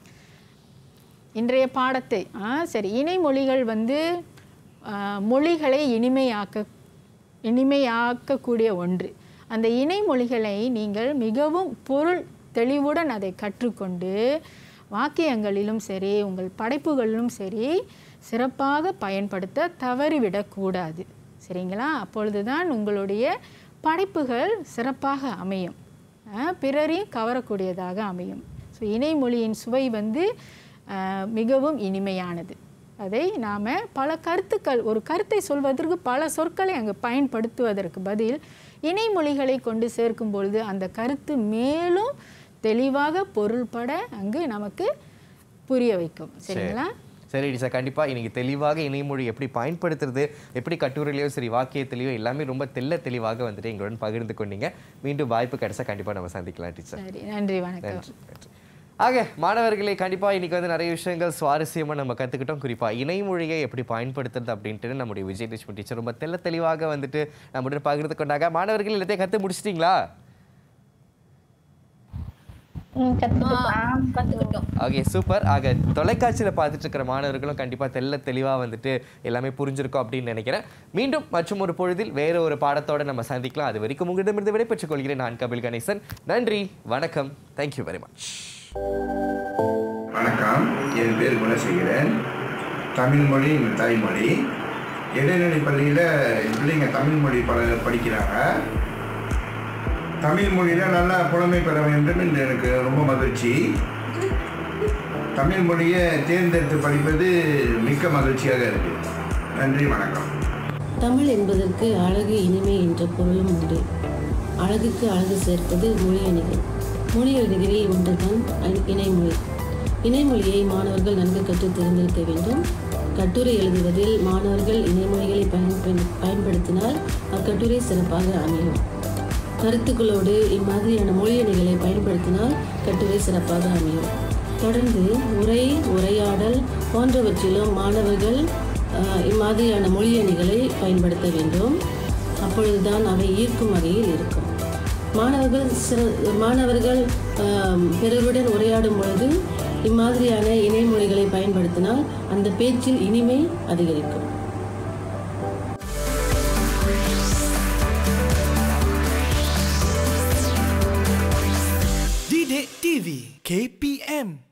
இன்றைய பாடத்தை ஆ சரி இணைமொழிகள் வந்து ஆ, மொழிகளை இனிமையாக்க இனிமையாக்கக்கூடிய ஒன்று அந்த இணைமொழிகளை நீங்கள் மிகவும் பொருள் தெளிவுடன் அதை கற்றுக்கொண்டு வாக்கியங்களிலும் சரி உங்கள் படைப்புகளிலும் சரி சிறப்பாக பயன்படுத்த தவறிவிடக்கூடாது சரிங்களா அப்பொழுதுதான் உங்களுடைய படைப்புகள் சிறப்பாக அமையும் அஹ், பிறரையும் கவரக்கூடியதாக அமையும் ஸோ இணைமொழியின் சுவை வந்து அஹ், மிகவும் இனிமையானது அதை நாம் பல கருத்துக்கள் ஒரு கருத்தை சொல்வதற்கு பல சொற்களை அங்கு பயன்படுத்துவதற்கு பதில் இணைமொழிகளை கொண்டு சேர்க்கும் பொழுது அந்த கருத்து மேலும் தெளிவாக பொருள்பட அங்கு நமக்கு புரிய வைக்கும் சரிங்களா
சரி டீச்சர் கண்டிப்பா இன்னைக்கு தெளிவாக இணைமொழி எப்படி பயன்படுத்துறது எப்படி கட்டுரையிலையோ சரி வாக்கியத்திலையோ எல்லாமே ரொம்ப தெள்ள தெளிவாக வந்துட்டு எங்களுடன் பகிர்ந்து கொண்டீங்க மீண்டும் வாய்ப்பு கிடைச்சா கண்டிப்பா நம்ம சந்திக்கலாம் டீச்சர்
சரி நன்றி வணக்கம்
நன்றி நன்றி ஆக மாணவர்களே கண்டிப்பாக இன்னைக்கு வந்து நிறைய விஷயங்கள் சுவாரஸ்யமாக நம்ம கற்றுக்கிட்டோம் குறிப்பாக இணைமொழியை எப்படி பயன்படுத்துறது அப்படின்ட்டு நம்முடைய விஜயலட்சுமி டீச்சர் ரொம்ப தெள்ள தெளிவாக வந்துட்டு நம்முடன் பகிர்ந்து கொண்டாங்க மாணவர்கள் எல்லாத்தையும் கற்று முடிச்சிட்டிங்களா
கத்துக்கிட்டோம்
ஓகே சூப்பர் ஆக தொலைக்காட்சியில் பார்த்துட்டு இருக்கிற மாணவர்களும் கண்டிப்பாக தெள்ள தெளிவாக வந்துட்டு எல்லாமே புரிஞ்சிருக்கும் அப்படின்னு நினைக்கிறேன் மீண்டும் மற்றும் ஒரு பொழுதில் வேற ஒரு பாடத்தோட நம்ம சந்திக்கலாம் அது வரைக்கும் உங்களிடமிருந்து விடைபெற்றுக் கொள்கிறேன் நான் கபில் கணேசன் நன்றி வணக்கம் தேங்க்யூ வெரி மச்
வணக்கம் என் பேர் குணசேகரன் தமிழ் மொழி எங்கள் தாய்மொழி இடைநிலை பள்ளியில் பிள்ளைங்க தமிழ் மொழி பல படிக்கிறாங்க தமிழ் மொழியில் நல்லா புலமை பெற வேண்டும் என்று எனக்கு ரொம்ப மகிழ்ச்சி தமிழ் மொழியை தேர்ந்தெடுத்து படிப்பது மிக்க மகிழ்ச்சியாக இருக்குது நன்றி வணக்கம்
தமிழ் என்பதற்கு அழகு இனிமை என்ற பொருளும் உண்டு அழகுக்கு அழகு சேர்ப்பது மொழி அணிகள் மொழி அணிகளே ஒன்றுதான் அணி- இணைமொழி இணைமொழியை மாணவர்கள் நன்கு கற்றுத் தெரிந்திருக்க வேண்டும் கட்டுரை எழுதுவதில் மாணவர்கள் இணைமொழிகளை பயன் பயன்படுத்தினால் அக்கட்டுரை சிறப்பாக அமையும் கருத்துக்களோடு இம்மாதிரியான மொழியணிகளை பயன்படுத்தினால் கட்டுரை சிறப்பாக அமையும் தொடர்ந்து உரை உரையாடல் போன்றவற்றிலும் மாணவர்கள் ஆஹ், இம்மாதிரியான மொழியணிகளை பயன்படுத்த வேண்டும் அப்பொழுதுதான் அவை ஈர்க்கும் வகையில் இருக்கும் மாணவர்கள் சிற மாணவர்கள் ஆம், பிறருடன் உரையாடும் பொழுது இம்மாதிரியான இணைமொழிகளை பயன்படுத்தினால் அந்த பேச்சில் இனிமை அதிகரிக்கும்
Didik TV KPM